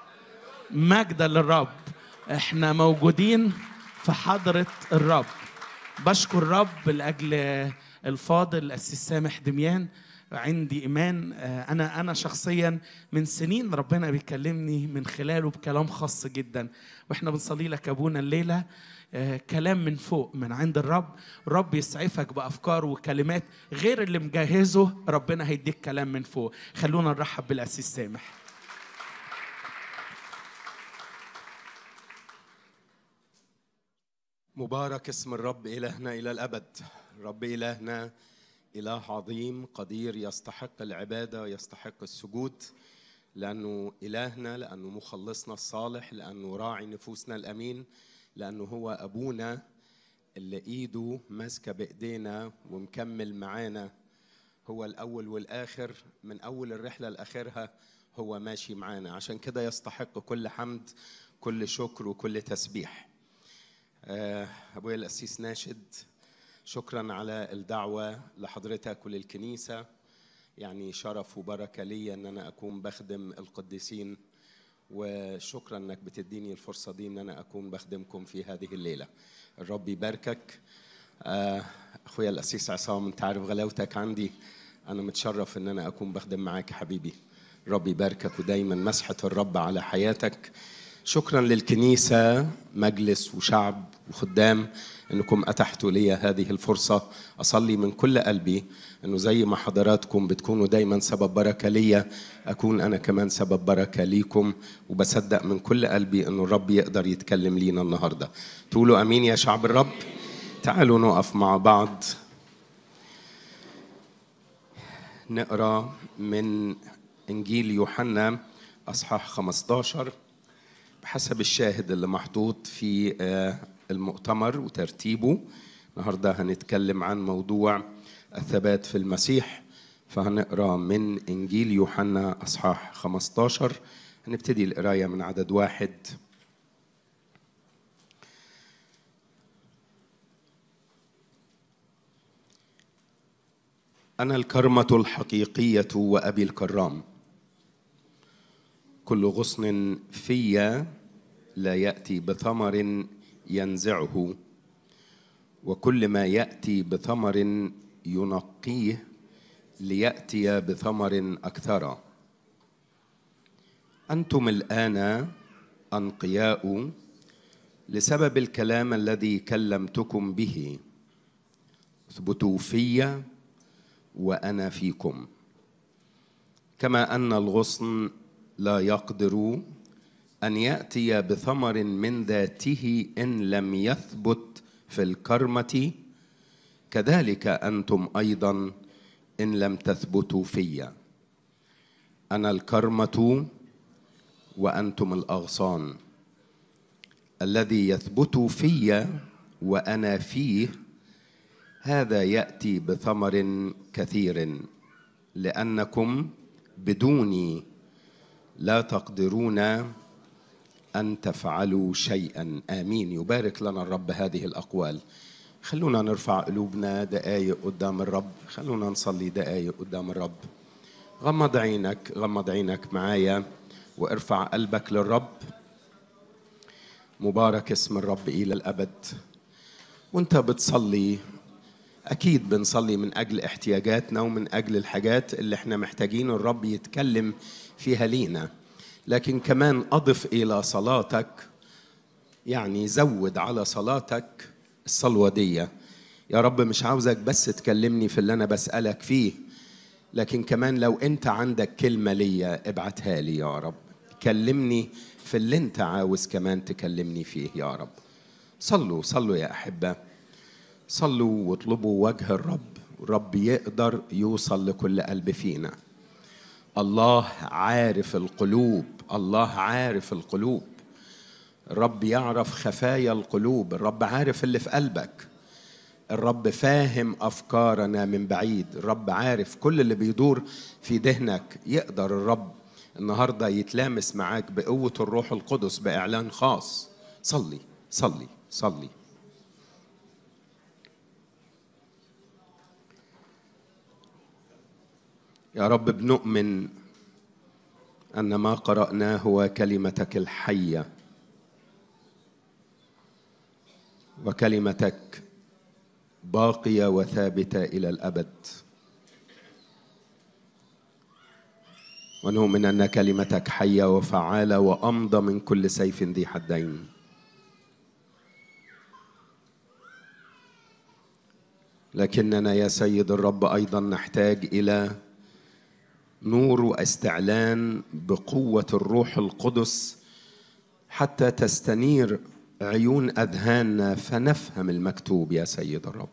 Speaker 1: مجدا للرب احنا موجودين في حضرة الرب بشكر الرب لأجل الفاضل الأسيس سامح دميان عندي إيمان آه، أنا أنا شخصيا من سنين ربنا بيكلمني من خلاله بكلام خاص جدا وإحنا بنصلي لك أبونا الليلة آه، كلام من فوق من عند الرب الرب يسعفك بأفكار وكلمات غير اللي مجهزه ربنا هيديك كلام من فوق خلونا نرحب بالأسيس سامح
Speaker 4: مبارك اسم الرب إلهنا إلى الأبد رب إلهنا إله عظيم قدير يستحق العبادة يستحق السجود لأنه إلهنا لأنه مخلصنا الصالح لأنه راعي نفوسنا الأمين لأنه هو أبونا اللي إيده ماسكة بإيدينا ومكمل معانا هو الأول والآخر من أول الرحلة لآخرها هو ماشي معانا عشان كده يستحق كل حمد كل شكر وكل تسبيح آه، أبويا الأسيس ناشد شكرا على الدعوة لحضرتك وللكنيسة يعني شرف وبركة لي أن أنا أكون بخدم القديسين وشكرا أنك بتديني الفرصة دي أن أنا أكون بخدمكم في هذه الليلة الرب يباركك آه، أخويا الأسيس عصام أنت عارف غلاوتك عندي أنا متشرف أن أنا أكون بخدم معاك يا حبيبي رب يباركك ودايما مسحة الرب على حياتك شكرا للكنيسة مجلس وشعب وخدام انكم اتحتوا لي هذه الفرصة اصلي من كل قلبي انه زي ما حضراتكم بتكونوا دايما سبب بركة ليا اكون انا كمان سبب بركة ليكم وبصدق من كل قلبي انه الرب يقدر يتكلم لينا النهاردة تقولوا امين يا شعب الرب تعالوا نقف مع بعض نقرا من انجيل يوحنا اصحاح 15 بحسب الشاهد اللي محطوط في آه، المؤتمر وترتيبه النهارده هنتكلم عن موضوع الثبات في المسيح فهنقرا من انجيل يوحنا اصحاح 15 هنبتدي القرايه من عدد واحد انا الكرمه الحقيقيه وابي الكرام كل غصن في لا ياتي بثمر ينزعه وكل ما ياتي بثمر ينقيه لياتي بثمر اكثر انتم الان انقياء لسبب الكلام الذي كلمتكم به اثبتوا في وانا فيكم كما ان الغصن لا يقدر ان ياتي بثمر من ذاته ان لم يثبت في الكرمه كذلك انتم ايضا ان لم تثبتوا في انا الكرمه وانتم الاغصان الذي يثبت في وانا فيه هذا ياتي بثمر كثير لانكم بدوني لا تقدرون ان تفعلوا شيئا امين يبارك لنا الرب هذه الاقوال خلونا نرفع قلوبنا دقايق قدام الرب خلونا نصلي دقايق قدام الرب غمض عينك غمض عينك معايا وارفع قلبك للرب مبارك اسم الرب الى الابد وانت بتصلي اكيد بنصلي من اجل احتياجاتنا ومن اجل الحاجات اللي احنا محتاجين الرب يتكلم فيها لينا لكن كمان اضف الى صلاتك يعني زود على صلاتك الصلوه دي يا رب مش عاوزك بس تكلمني في اللي انا بسالك فيه لكن كمان لو انت عندك كلمه ليا ابعتها لي يا رب كلمني في اللي انت عاوز كمان تكلمني فيه يا رب صلوا صلوا يا احبه صلوا واطلبوا وجه الرب الرب يقدر يوصل لكل قلب فينا الله عارف القلوب الله عارف القلوب الرب يعرف خفايا القلوب الرب عارف اللي في قلبك الرب فاهم افكارنا من بعيد الرب عارف كل اللي بيدور في ذهنك يقدر الرب النهارده يتلامس معاك بقوه الروح القدس باعلان خاص صلي صلي صلي يا رب بنؤمن ان ما قراناه هو كلمتك الحيه وكلمتك باقيه وثابته الى الابد ونؤمن ان كلمتك حيه وفعاله وامضى من كل سيف ذي حدين لكننا يا سيد الرب ايضا نحتاج الى نور واستعلان بقوه الروح القدس حتى تستنير عيون اذهاننا فنفهم المكتوب يا سيد الرب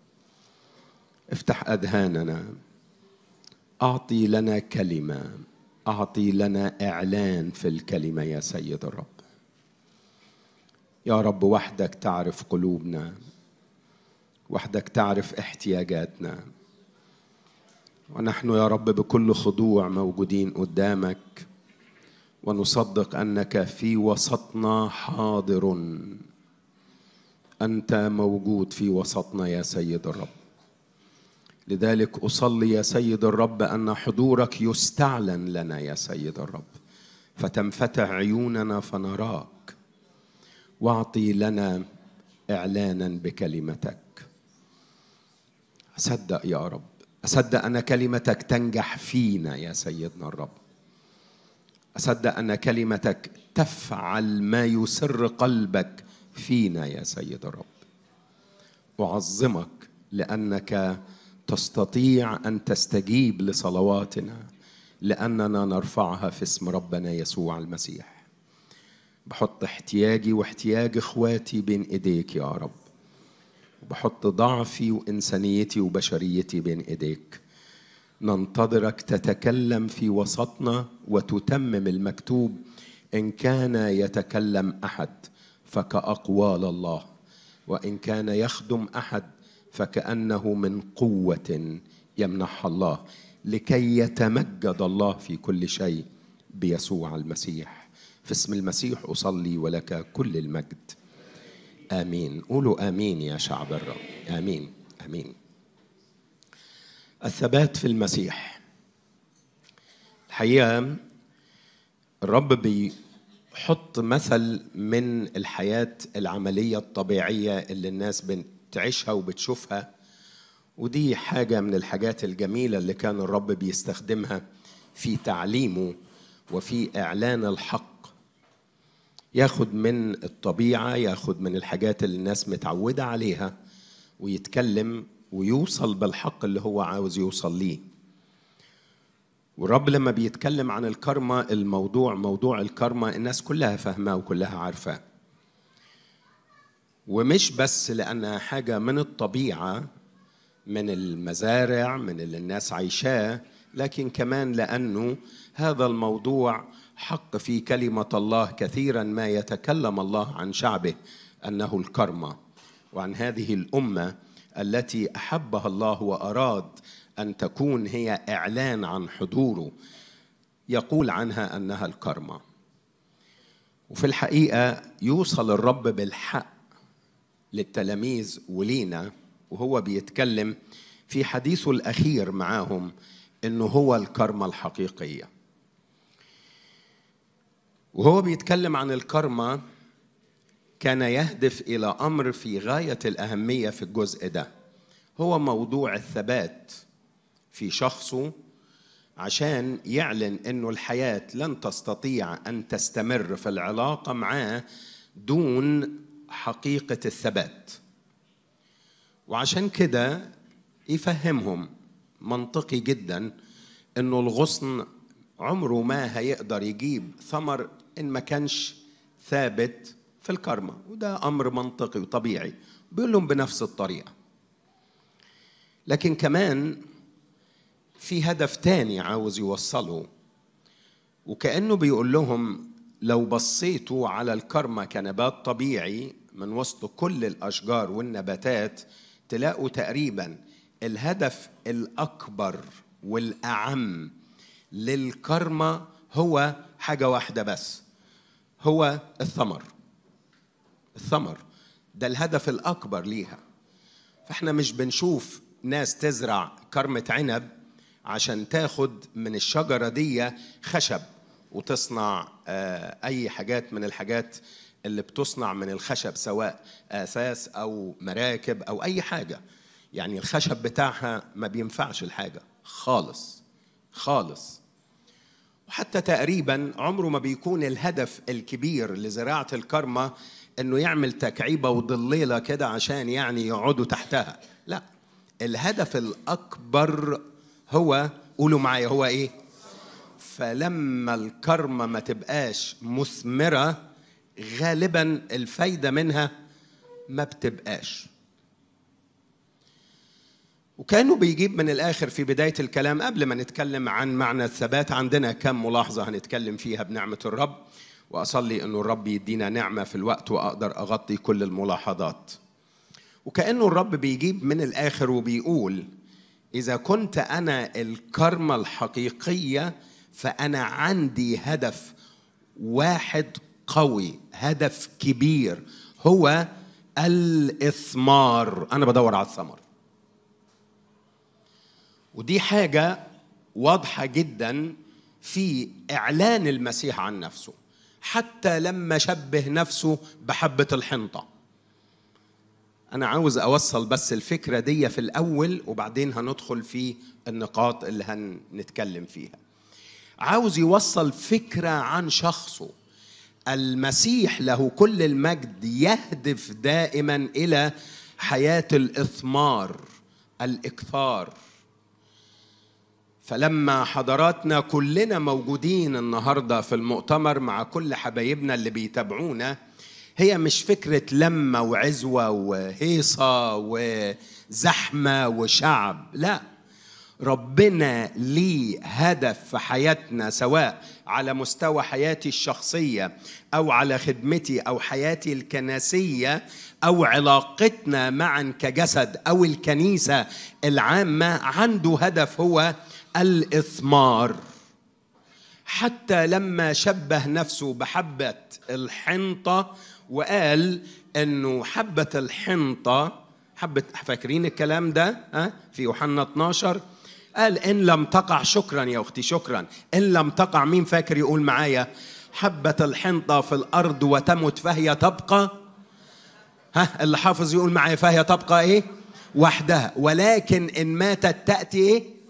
Speaker 4: افتح اذهاننا اعطي لنا كلمه اعطي لنا اعلان في الكلمه يا سيد الرب يا رب وحدك تعرف قلوبنا وحدك تعرف احتياجاتنا ونحن يا رب بكل خضوع موجودين قدامك ونصدق انك في وسطنا حاضر انت موجود في وسطنا يا سيد الرب لذلك اصلي يا سيد الرب ان حضورك يستعلن لنا يا سيد الرب فتنفتح عيوننا فنراك واعطي لنا اعلانا بكلمتك اصدق يا رب اصدق ان كلمتك تنجح فينا يا سيدنا الرب اصدق ان كلمتك تفعل ما يسر قلبك فينا يا سيد الرب اعظمك لانك تستطيع ان تستجيب لصلواتنا لاننا نرفعها في اسم ربنا يسوع المسيح بحط احتياجي واحتياج اخواتي بين ايديك يا رب بحط ضعفي وانسانيتي وبشريتي بين ايديك ننتظرك تتكلم في وسطنا وتتمم المكتوب ان كان يتكلم احد فكاقوال الله وان كان يخدم احد فكانه من قوه يمنحها الله لكي يتمجد الله في كل شيء بيسوع المسيح في اسم المسيح اصلي ولك كل المجد امين قولوا امين يا شعب الرب امين امين الثبات في المسيح الحقيقه الرب بيحط مثل من الحياه العمليه الطبيعيه اللي الناس بتعيشها وبتشوفها ودي حاجه من الحاجات الجميله اللي كان الرب بيستخدمها في تعليمه وفي اعلان الحق ياخد من الطبيعه ياخد من الحاجات اللي الناس متعوده عليها ويتكلم ويوصل بالحق اللي هو عاوز يوصل ليه والرب لما بيتكلم عن الكرمة الموضوع موضوع الكرمة الناس كلها فاهماه وكلها عارفاه ومش بس لأنها حاجة من الطبيعة من المزارع من اللي الناس عايشاه لكن كمان لأنه هذا الموضوع حق في كلمة الله كثيرا ما يتكلم الله عن شعبه أنه الكرمة وعن هذه الأمة التي احبها الله واراد ان تكون هي اعلان عن حضوره يقول عنها انها الكرمه وفي الحقيقه يوصل الرب بالحق للتلاميذ ولينا وهو بيتكلم في حديثه الاخير معاهم انه هو الكرمه الحقيقيه وهو بيتكلم عن الكرمه كان يهدف الى امر في غايه الاهميه في الجزء ده هو موضوع الثبات في شخصه عشان يعلن انه الحياه لن تستطيع ان تستمر في العلاقه معاه دون حقيقه الثبات وعشان كده يفهمهم منطقي جدا انه الغصن عمره ما هيقدر يجيب ثمر ان ما كانش ثابت في الكرمة وده امر منطقي وطبيعي بيقول لهم بنفس الطريقه لكن كمان في هدف تاني عاوز يوصله وكأنه بيقول لهم لو بصيتوا على الكرمة كنبات طبيعي من وسط كل الأشجار والنباتات تلاقوا تقريبا الهدف الأكبر والأعم للكرمة هو حاجة واحدة بس هو الثمر الثمر ده الهدف الأكبر ليها فاحنا مش بنشوف ناس تزرع كرمة عنب عشان تاخد من الشجرة دي خشب وتصنع آه، أي حاجات من الحاجات اللي بتصنع من الخشب سواء أساس أو مراكب أو أي حاجة يعني الخشب بتاعها ما بينفعش الحاجة خالص خالص وحتى تقريبا عمره ما بيكون الهدف الكبير لزراعة الكرمة انه يعمل تكعيبة وضليلة كده عشان يعني يقعدوا تحتها لا الهدف الأكبر هو قولوا معايا هو ايه فلما الكرمة ما تبقاش مثمرة غالبا الفايدة منها ما بتبقاش وكانوا بيجيب من الاخر في بدايه الكلام قبل ما نتكلم عن معنى الثبات عندنا كم ملاحظه هنتكلم فيها بنعمه الرب واصلي انه الرب يدينا نعمه في الوقت واقدر اغطي كل الملاحظات وكانه الرب بيجيب من الاخر وبيقول اذا كنت انا الكرمه الحقيقيه فانا عندي هدف واحد قوي هدف كبير هو الاثمار انا بدور على الثمر ودي حاجة واضحة جدا في إعلان المسيح عن نفسه حتى لما شبه نفسه بحبة الحنطة أنا عاوز أوصل بس الفكرة دي في الأول وبعدين هندخل في النقاط اللي هنتكلم فيها عاوز يوصل فكرة عن شخصه المسيح له كل المجد يهدف دائما إلى حياة الإثمار الإكثار فلما حضراتنا كلنا موجودين النهارده في المؤتمر مع كل حبايبنا اللي بيتابعونا هي مش فكرة لمة وعزوة وهيصة وزحمة وشعب لا ربنا ليه هدف في حياتنا سواء على مستوى حياتي الشخصية أو على خدمتي أو حياتي الكنسية أو علاقتنا معا كجسد أو الكنيسة العامة عنده هدف هو الإثمار حتى لما شبه نفسه بحبة الحنطة وقال انه حبة الحنطة حبة فاكرين الكلام ده ها في يوحنا 12 قال ان لم تقع شكرا يا اختي شكرا ان لم تقع مين فاكر يقول معايا حبة الحنطة في الارض وتمت فهي تبقى ها اللي حافظ يقول معايا فهي تبقى ايه وحدها ولكن ان ماتت تأتي ايه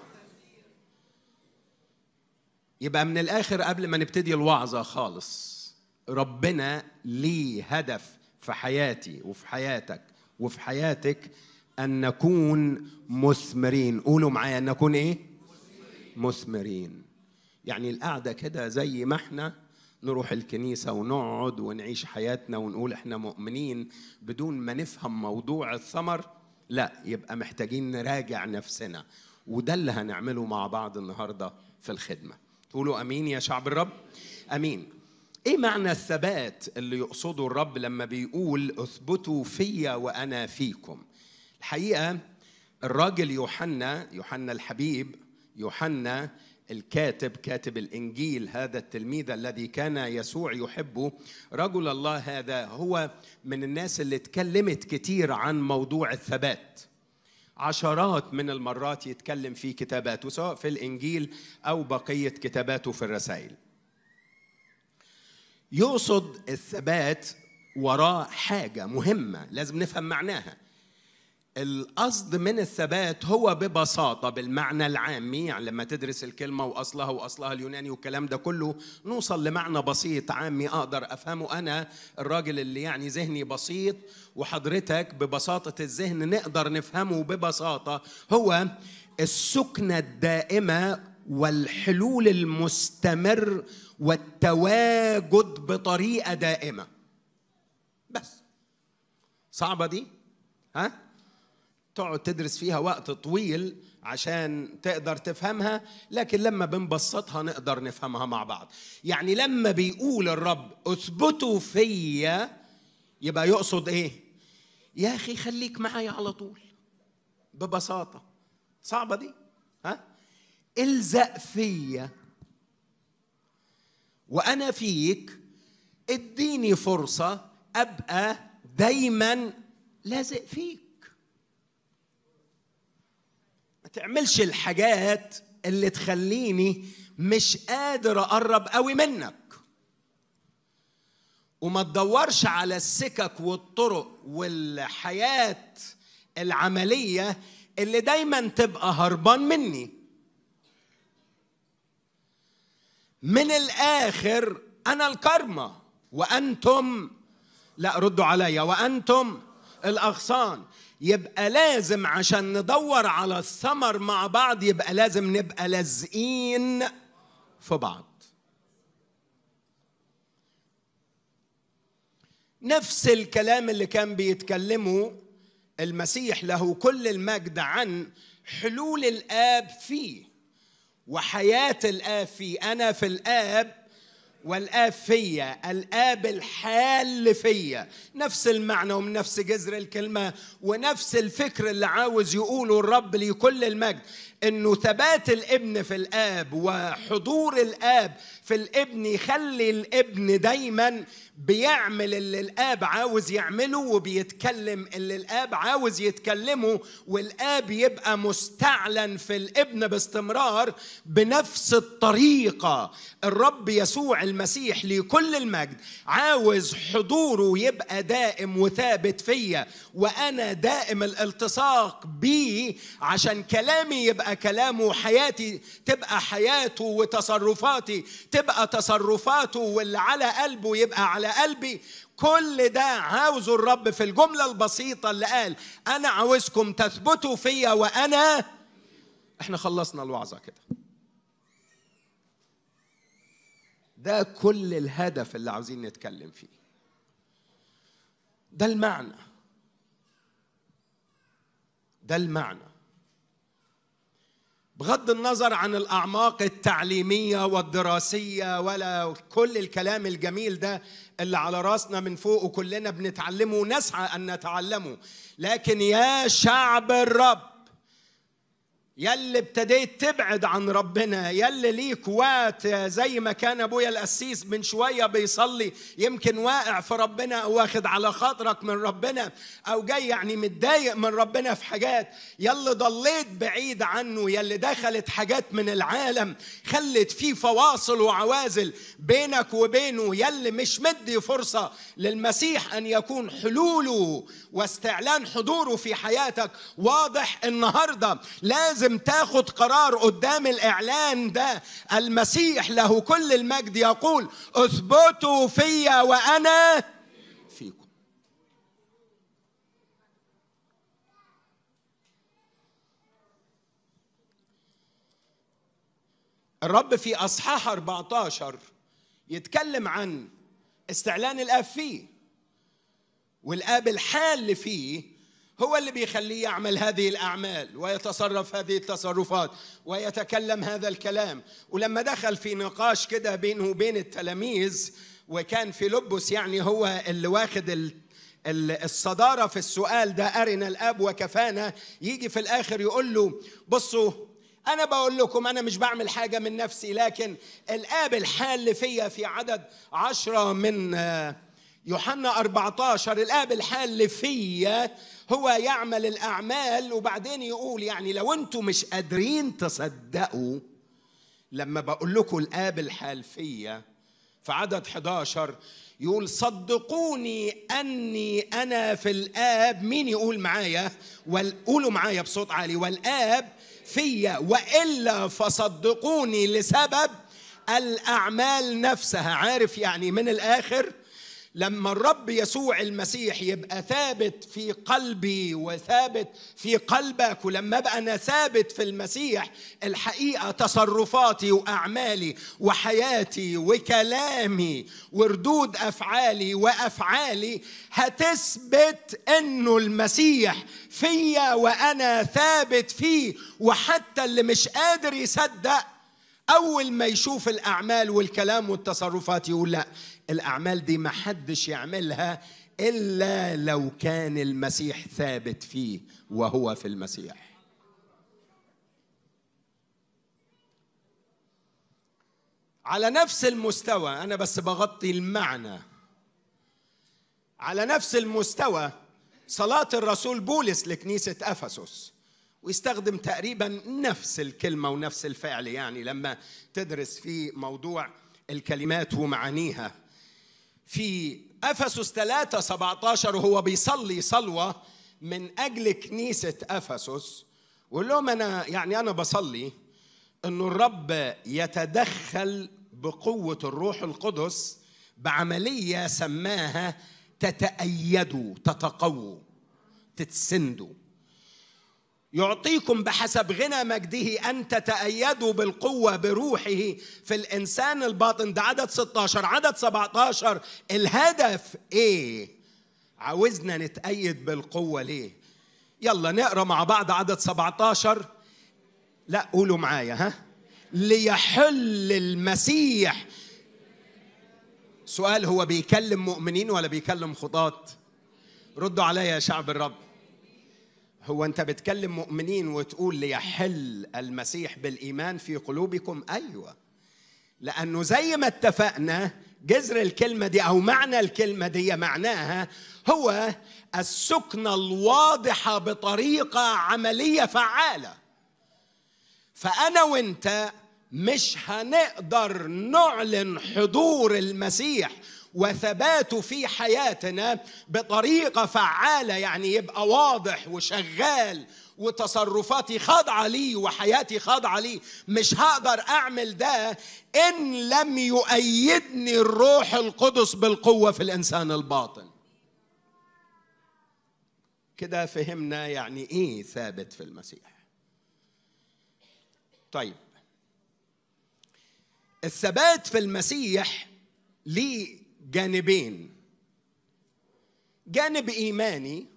Speaker 4: يبقى من الاخر قبل ما نبتدي الوعظه خالص ربنا ليه هدف في حياتي وفي حياتك وفي حياتك ان نكون مثمرين قولوا معايا ان نكون ايه مثمرين يعني القعده كده زي ما احنا نروح الكنيسة ونقعد ونعيش حياتنا ونقول احنا مؤمنين بدون ما نفهم موضوع الثمر لا يبقى محتاجين نراجع نفسنا وده اللي هنعمله مع بعض النهارده في الخدمه تقولوا امين يا شعب الرب امين ايه معنى الثبات اللي يقصده الرب لما بيقول اثبتوا فيا وانا فيكم الحقيقه الراجل يوحنا يوحنا الحبيب يوحنا الكاتب كاتب الانجيل هذا التلميذ الذي كان يسوع يحبه رجل الله هذا هو من الناس اللي اتكلمت كتير عن موضوع الثبات عشرات من المرات يتكلم في كتاباته سواء في الانجيل او بقيه كتاباته في الرسائل يقصد الثبات وراه حاجه مهمه لازم نفهم معناها القصد من الثبات هو ببساطة بالمعنى العامي يعني لما تدرس الكلمة وأصلها وأصلها اليوناني والكلام ده كله نوصل لمعنى بسيط عامي أقدر أفهمه أنا الراجل اللي يعني ذهني بسيط وحضرتك ببساطة الذهن نقدر نفهمه ببساطة هو السكنة الدائمة والحلول المستمر والتواجد بطريقة دائمة بس صعبة دي ها تقعد تدرس فيها وقت طويل عشان تقدر تفهمها لكن لما بنبسطها نقدر نفهمها مع بعض يعني لما بيقول الرب اثبتوا فيا يبقى يقصد ايه يا اخي خليك معايا على طول ببساطه صعبه دي ها الزق فيا وانا فيك اديني فرصه ابقى دايما لازق فيك ما تعملش الحاجات اللي تخليني مش قادر اقرب قوي منك وما تدورش على السكك والطرق والحياة العملية اللي دايما تبقى هربان مني من الآخر أنا الكرمة وأنتم لا ردوا عليا وأنتم الأغصان يبقى لازم عشان ندور على الثمر مع بعض يبقى لازم نبقى لازقين في بعض نفس الكلام اللي كان بيتكلمه المسيح له كل المجد عن حلول الآب فيه وحياة الآب فيه أنا في الآب والآب فيا الآب الحال فيا نفس المعنى ومن نفس جذر الكلمة ونفس الفكر اللي عاوز يقوله الرب لكل المجد انه ثبات الابن في الاب وحضور الاب في الابن يخلي الابن دايما بيعمل اللي الاب عاوز يعمله وبيتكلم اللي الاب عاوز يتكلمه والاب يبقى مستعلن في الابن باستمرار بنفس الطريقه الرب يسوع المسيح لكل المجد عاوز حضوره يبقى دائم وثابت فيا وانا دائم الالتصاق بيه عشان كلامي يبقى كلامه وحياتي تبقى حياته وتصرفاتي تبقى تصرفاته واللي على قلبه يبقى على قلبي كل ده عاوزه الرب في الجملة البسيطة اللي قال أنا عاوزكم تثبتوا فيا وأنا احنا خلصنا الوعظة كده ده كل الهدف اللي عاوزين نتكلم فيه ده المعنى ده المعنى بغض النظر عن الاعماق التعليميه والدراسيه ولا كل الكلام الجميل ده اللي على راسنا من فوق وكلنا بنتعلمه ونسعى ان نتعلمه لكن يا شعب الرب يلي ابتديت تبعد عن ربنا يلي ليك وقت زي ما كان ابويا القسيس من شويه بيصلي يمكن واقع في ربنا او واخد على خاطرك من ربنا او جاي يعني متضايق من ربنا في حاجات يلي ضليت بعيد عنه يلي دخلت حاجات من العالم خلت فيه فواصل وعوازل بينك وبينه يلي مش مدي فرصه للمسيح ان يكون حلوله واستعلان حضوره في حياتك واضح النهارده لازم لازم تاخد قرار قدام الاعلان ده المسيح له كل المجد يقول اثبتوا فيا وانا فيكم الرب في اصحاح 14 يتكلم عن استعلان الاب فيه والاب الحال فيه هو اللي بيخليه يعمل هذه الاعمال ويتصرف هذه التصرفات ويتكلم هذا الكلام ولما دخل في نقاش كده بينه وبين التلاميذ وكان في لبس يعني هو اللي واخد ال- الصدارة في السؤال ده أرنا الآب وكفانا يجي في الآخر يقول له بصوا أنا بقول لكم أنا مش بعمل حاجة من نفسي لكن الآب الحال فيا في عدد عشرة من آه، يوحنا 14 الآب الحال فيا هو يعمل الأعمال وبعدين يقول يعني لو أنتم مش قادرين تصدقوا لما بقول لكم الآب الحال فيا في عدد 11 يقول صدقوني أني أنا في الآب مين يقول معايا قولوا معايا بصوت عالي والآب فيا وإلا فصدقوني لسبب الأعمال نفسها عارف يعني من الآخر لما الرب يسوع المسيح يبقى ثابت في قلبي وثابت في قلبك ولما ابقى انا ثابت في المسيح الحقيقه تصرفاتي واعمالي وحياتي وكلامي وردود افعالي وافعالي هتثبت انه المسيح فيا وانا ثابت فيه وحتى اللي مش قادر يصدق أول ما يشوف الأعمال والكلام والتصرفات يقول لا الأعمال دي ما حدش يعملها إلا لو كان المسيح ثابت فيه وهو في المسيح على نفس المستوى أنا بس بغطي المعنى على نفس المستوى صلاة الرسول بولس لكنيسة أفسس ويستخدم تقريبا نفس الكلمة ونفس الفعل يعني لما تدرس في موضوع الكلمات ومعانيها في أفسس 3 17 وهو بيصلي صلوة من أجل كنيسة أفسس ويقول لهم أنا يعني أنا بصلي إنه الرب يتدخل بقوة الروح القدس بعملية سماها تتأيدوا تتقووا تتسندوا يعطيكم بحسب غنى مجده أن تتأيدوا بالقوة بروحه في الإنسان الباطن ده عدد 16 عدد 17 الهدف إيه؟ عاوزنا نتأيد بالقوة ليه؟ يلا نقرأ مع بعض عدد 17 لا قولوا معايا ها ليحل المسيح سؤال هو بيكلم مؤمنين ولا بيكلم خطاة ردوا عليا يا شعب الرب هو انت بتكلم مؤمنين وتقول ليحل المسيح بالايمان في قلوبكم ايوه لانه زي ما اتفقنا جذر الكلمه دي او معنى الكلمه دي معناها هو السكنه الواضحه بطريقه عمليه فعاله فانا وانت مش هنقدر نعلن حضور المسيح وثباته في حياتنا بطريقه فعاله يعني يبقى واضح وشغال وتصرفاتي خاضعه لي وحياتي خاضعه لي مش هقدر اعمل ده ان لم يؤيدني الروح القدس بالقوه في الانسان الباطن كده فهمنا يعني ايه ثابت في المسيح طيب الثبات في المسيح ليه جانبين جانب ايماني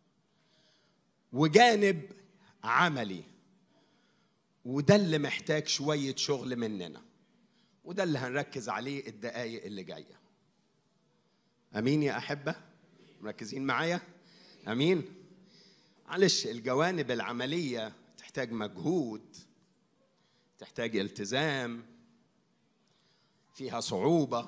Speaker 4: وجانب عملي وده اللي محتاج شويه شغل مننا وده اللي هنركز عليه الدقايق اللي جايه امين يا احبه مركزين معايا امين معلش الجوانب العمليه تحتاج مجهود تحتاج التزام فيها صعوبه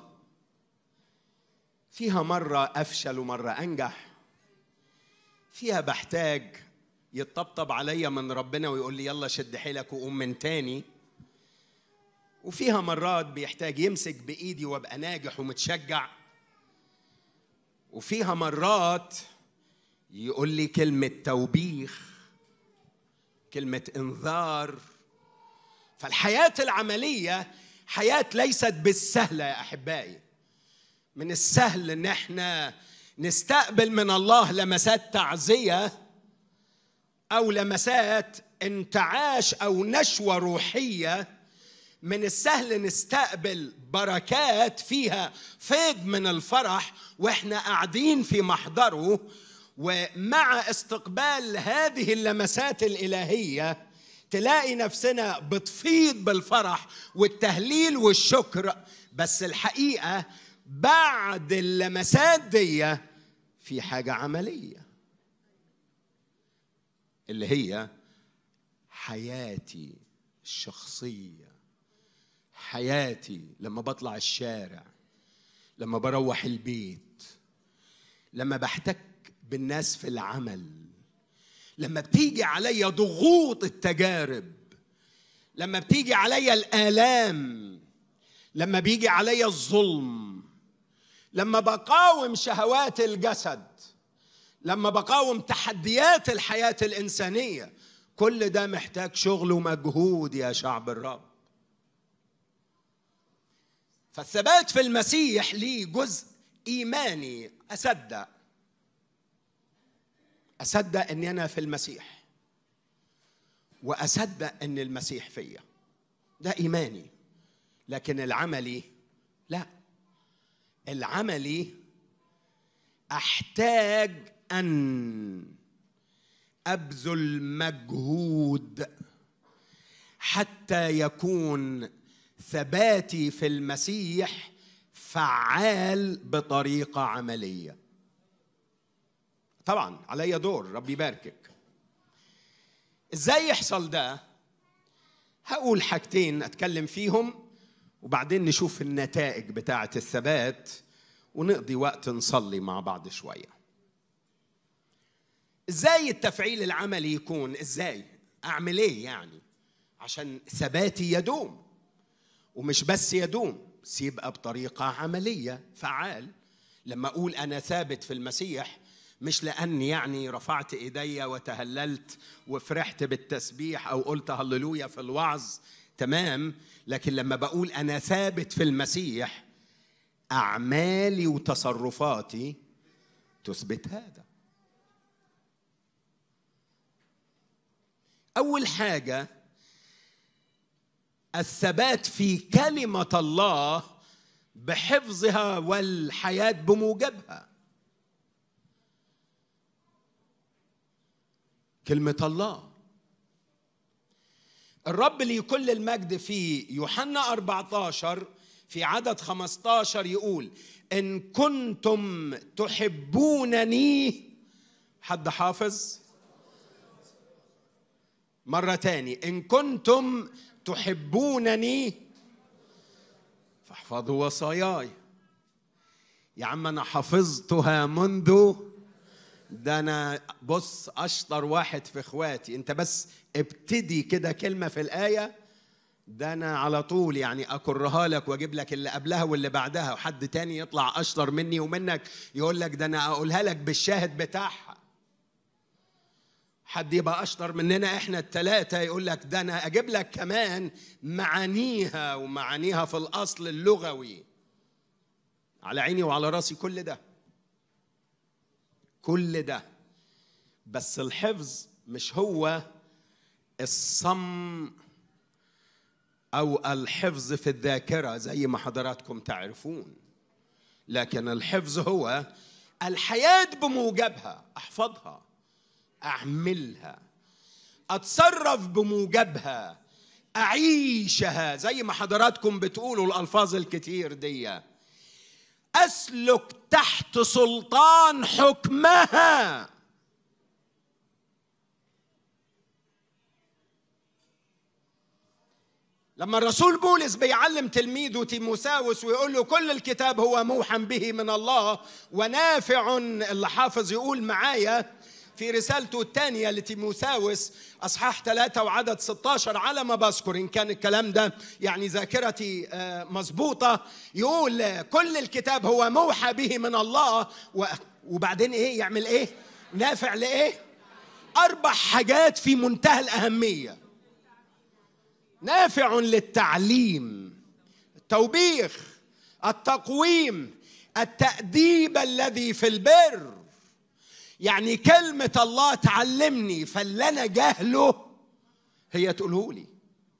Speaker 4: فيها مرة أفشل ومرة أنجح فيها بحتاج يطبطب عليا من ربنا ويقول لي يلا شد حيلك وقوم من تاني وفيها مرات بيحتاج يمسك بإيدي وأبقى ناجح ومتشجع وفيها مرات يقول لي كلمة توبيخ كلمة إنذار فالحياة العملية حياة ليست بالسهلة يا أحبائي من السهل ان احنا نستقبل من الله لمسات تعزيه او لمسات انتعاش او نشوه روحيه من السهل نستقبل بركات فيها فيض من الفرح واحنا قاعدين في محضره ومع استقبال هذه اللمسات الالهيه تلاقي نفسنا بتفيض بالفرح والتهليل والشكر بس الحقيقه بعد اللمسات دي في حاجه عمليه اللي هي حياتي الشخصيه حياتي لما بطلع الشارع لما بروح البيت لما بحتك بالناس في العمل لما بتيجي عليا ضغوط التجارب لما بتيجي عليا الآلام لما بيجي عليا الظلم لما بقاوم شهوات الجسد لما بقاوم تحديات الحياة الإنسانية كل ده محتاج شغل ومجهود يا شعب الرب فالثبات في المسيح ليه جزء إيماني أصدق أصدق أني أنا في المسيح وأصدق أن المسيح فيا ده إيماني لكن العملي لا العملي أحتاج أن أبذل مجهود حتى يكون ثباتي في المسيح فعال بطريقة عملية طبعا علي دور ربي يباركك ازاي يحصل ده هقول حاجتين اتكلم فيهم وبعدين نشوف النتائج بتاعه الثبات ونقضي وقت نصلي مع بعض شويه ازاي التفعيل العملي يكون ازاي اعمل ايه يعني عشان ثباتي يدوم ومش بس يدوم بس يبقى بطريقه عمليه فعال لما اقول انا ثابت في المسيح مش لاني يعني رفعت ايديا وتهللت وفرحت بالتسبيح او قلت هللويا في الوعظ تمام لكن لما بقول انا ثابت في المسيح اعمالي وتصرفاتي تثبت هذا اول حاجه الثبات في كلمه الله بحفظها والحياه بموجبها كلمه الله الرب لي كل المجد في يوحنا 14 في عدد 15 يقول ان كنتم تحبونني حد حافظ مرة تاني إن كنتم تحبونني فاحفظوا وصاياي يا عم أنا حفظتها منذ ده أنا بص أشطر واحد في إخواتي أنت بس ابتدي كده كلمة في الآية ده أنا على طول يعني أكرها لك وأجيب لك اللي قبلها واللي بعدها وحد تاني يطلع أشطر مني ومنك يقول لك ده أنا أقولها لك بالشاهد بتاعها حد يبقى اشطر مننا احنا الثلاثه يقول لك ده انا اجيب لك كمان معانيها ومعانيها في الاصل اللغوي على عيني وعلى راسي كل ده كل ده بس الحفظ مش هو الصم او الحفظ في الذاكره زي ما حضراتكم تعرفون لكن الحفظ هو الحياه بموجبها احفظها اعملها اتصرف بموجبها اعيشها زي ما حضراتكم بتقولوا الالفاظ الكتير دي اسلك تحت سلطان حكمها لما الرسول بولس بيعلم تلميذه تيموساوس ويقول له كل الكتاب هو موحى به من الله ونافع اللي حافظ يقول معايا في رسالته الثانية لتيموساوس أصحاح ثلاثة وعدد 16 على ما بذكر إن كان الكلام ده يعني ذاكرتي مظبوطة يقول كل الكتاب هو موحى به من الله وبعدين إيه يعمل إيه؟ نافع لإيه؟ أربع حاجات في منتهى الأهمية نافع للتعليم التوبيخ التقويم التأديب الذي في البر يعني كلمة الله تعلمني فاللي أنا جاهله هي تقوله لي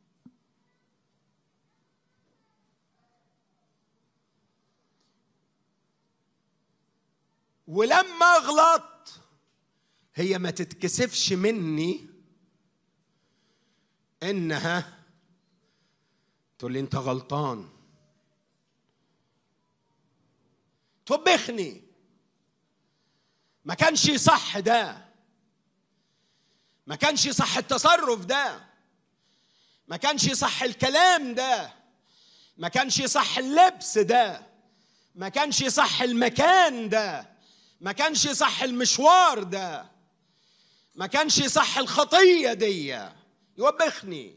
Speaker 4: ولما أغلط هي ما تتكسفش مني إنها تقول لي أنت غلطان توبخني ما كانش صح ده ما كانش صح التصرف ده ما كانش صح الكلام ده ما كانش صح اللبس ده ما كانش صح المكان ده ما كانش صح المشوار ده ما كانش صح الخطية دي يوبخني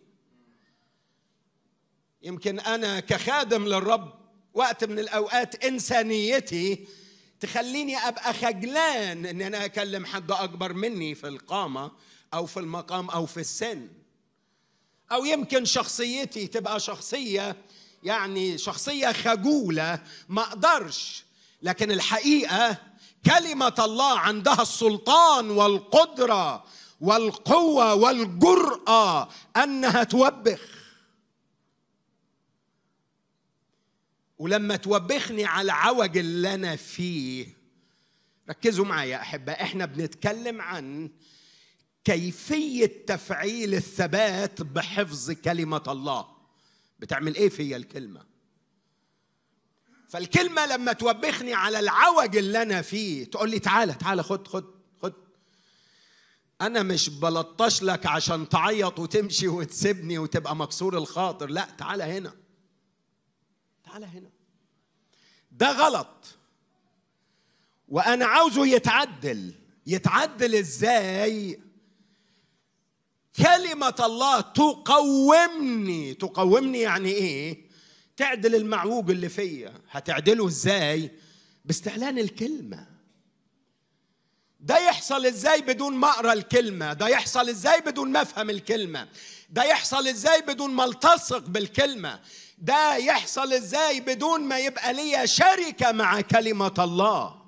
Speaker 4: يمكن أنا كخادم للرب وقت من الأوقات إنسانيتي تخليني أبقى خجلان إن أنا أكلم حد أكبر مني في القامة أو في المقام أو في السن أو يمكن شخصيتي تبقى شخصية يعني شخصية خجولة ما أقدرش لكن الحقيقة كلمة الله عندها السلطان والقدرة والقوة والجرأة أنها توبخ ولما توبخني على العوج اللي أنا فيه ركزوا معايا أحبة إحنا بنتكلم عن كيفية تفعيل الثبات بحفظ كلمة الله بتعمل إيه فيا الكلمة فالكلمة لما توبخني على العوج اللي أنا فيه تقول لي تعالى تعالى خد خد خد أنا مش بلطش لك عشان تعيط وتمشي وتسيبني وتبقى مكسور الخاطر لا تعالى هنا تعالى هنا ده غلط وأنا عاوزه يتعدل يتعدل إزاي كلمة الله تقومني تقومني يعني إيه تعدل المعوج اللي فيا هتعدله ازاي باستعلان الكلمه ده يحصل ازاي بدون ما اقرا الكلمه ده يحصل ازاي بدون ما افهم الكلمه ده يحصل ازاي بدون ما التصق بالكلمه ده يحصل ازاي بدون ما يبقى ليا شركه مع كلمه الله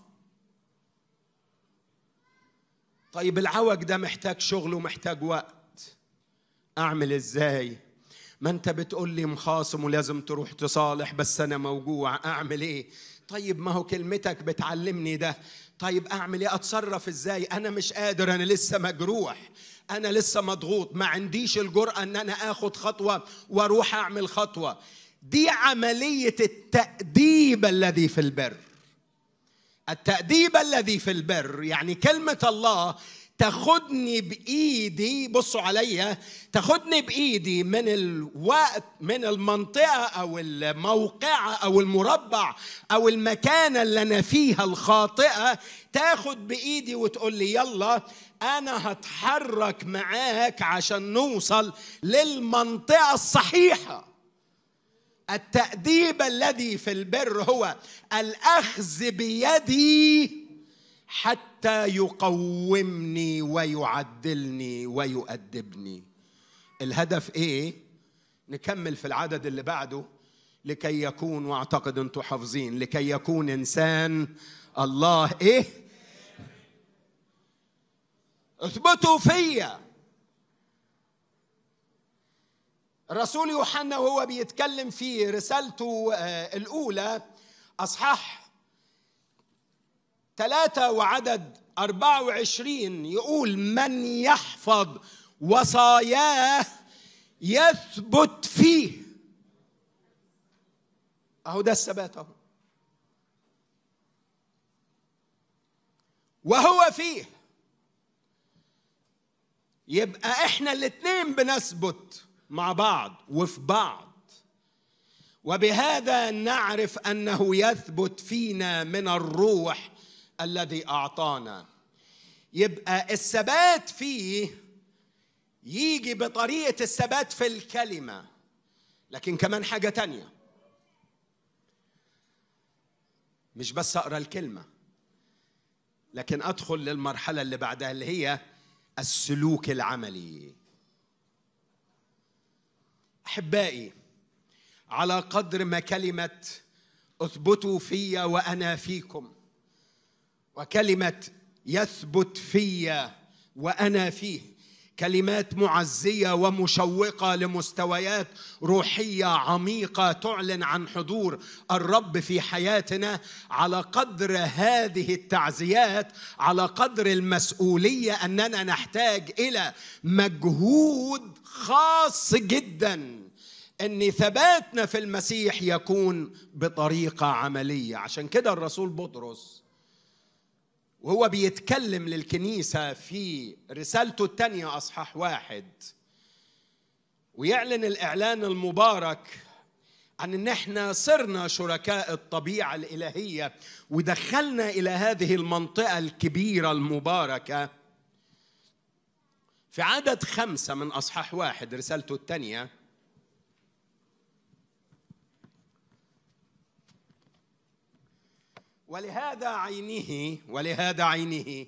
Speaker 4: طيب العوج ده محتاج شغل ومحتاج وقت اعمل ازاي ما انت بتقول لي مخاصم ولازم تروح تصالح بس انا موجوع اعمل ايه طيب ما هو كلمتك بتعلمني ده طيب اعمل ايه اتصرف ازاي انا مش قادر انا لسه مجروح انا لسه مضغوط ما عنديش الجرأة ان انا اخد خطوة واروح اعمل خطوة دي عملية التأديب الذي في البر التأديب الذي في البر يعني كلمة الله تاخدني بايدي بصوا عليا تاخدني بايدي من الوقت من المنطقه او الموقعه او المربع او المكان اللي انا فيها الخاطئه تاخد بايدي وتقول لي يلا انا هتحرك معاك عشان نوصل للمنطقه الصحيحه التاديب الذي في البر هو الاخذ بيدي حتى يقومني ويعدلني ويؤدبني الهدف ايه نكمل في العدد اللي بعده لكي يكون واعتقد انتم حافظين لكي يكون انسان الله ايه اثبتوا فيا الرسول يوحنا وهو بيتكلم في رسالته الاولى اصحاح ثلاثة وعدد أربعة وعشرين يقول من يحفظ وصاياه يثبت فيه أهو ده الثبات أهو وهو فيه يبقى احنا الاتنين بنثبت مع بعض وفي بعض وبهذا نعرف انه يثبت فينا من الروح الذي اعطانا يبقى الثبات فيه يجي بطريقه الثبات في الكلمه لكن كمان حاجه تانيه مش بس اقرا الكلمه لكن ادخل للمرحله اللي بعدها اللي هي السلوك العملي احبائي على قدر ما كلمه اثبتوا في وانا فيكم وكلمه يثبت في وانا فيه كلمات معزيه ومشوقه لمستويات روحيه عميقه تعلن عن حضور الرب في حياتنا على قدر هذه التعزيات على قدر المسؤوليه اننا نحتاج الى مجهود خاص جدا ان ثباتنا في المسيح يكون بطريقه عمليه عشان كده الرسول بطرس وهو بيتكلم للكنيسة في رسالته الثانية أصحاح واحد ويعلن الإعلان المبارك عن ان احنا صرنا شركاء الطبيعه الالهيه ودخلنا الى هذه المنطقه الكبيره المباركه في عدد خمسه من اصحاح واحد رسالته الثانيه ولهذا عينه ولهذا عينه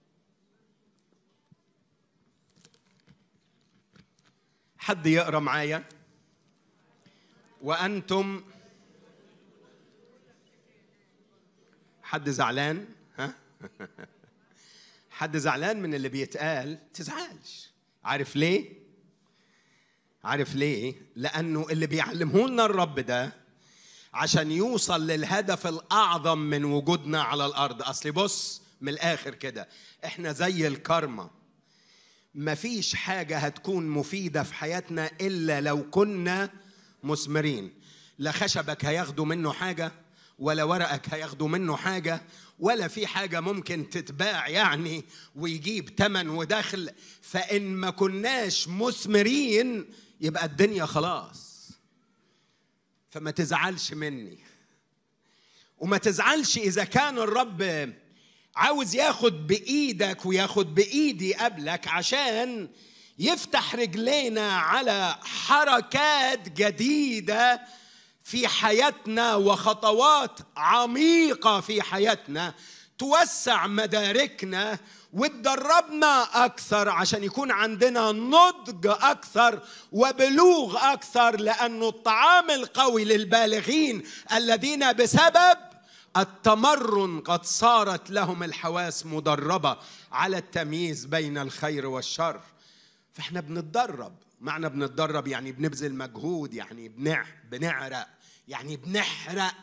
Speaker 4: حد يقرا معايا وانتم حد زعلان ها حد زعلان من اللي بيتقال تزعلش عارف ليه عارف ليه لانه اللي بيعلمه لنا الرب ده عشان يوصل للهدف الاعظم من وجودنا على الارض اصل بص من الاخر كده احنا زي الكرمه مفيش حاجه هتكون مفيده في حياتنا الا لو كنا مثمرين لا خشبك هياخدوا منه حاجة ولا ورقك هياخدوا منه حاجة ولا في حاجة ممكن تتباع يعني ويجيب تمن ودخل فإن ما كناش مثمرين يبقى الدنيا خلاص فما تزعلش مني وما تزعلش إذا كان الرب عاوز ياخد بإيدك وياخد بإيدي قبلك عشان يفتح رجلينا على حركات جديده في حياتنا وخطوات عميقه في حياتنا توسع مداركنا وتدربنا اكثر عشان يكون عندنا نضج اكثر وبلوغ اكثر لانه الطعام القوي للبالغين الذين بسبب التمرن قد صارت لهم الحواس مدربه على التمييز بين الخير والشر فاحنا بنتدرب معنى بنتدرب يعني بنبذل مجهود يعني بنع بنعرق يعني بنحرق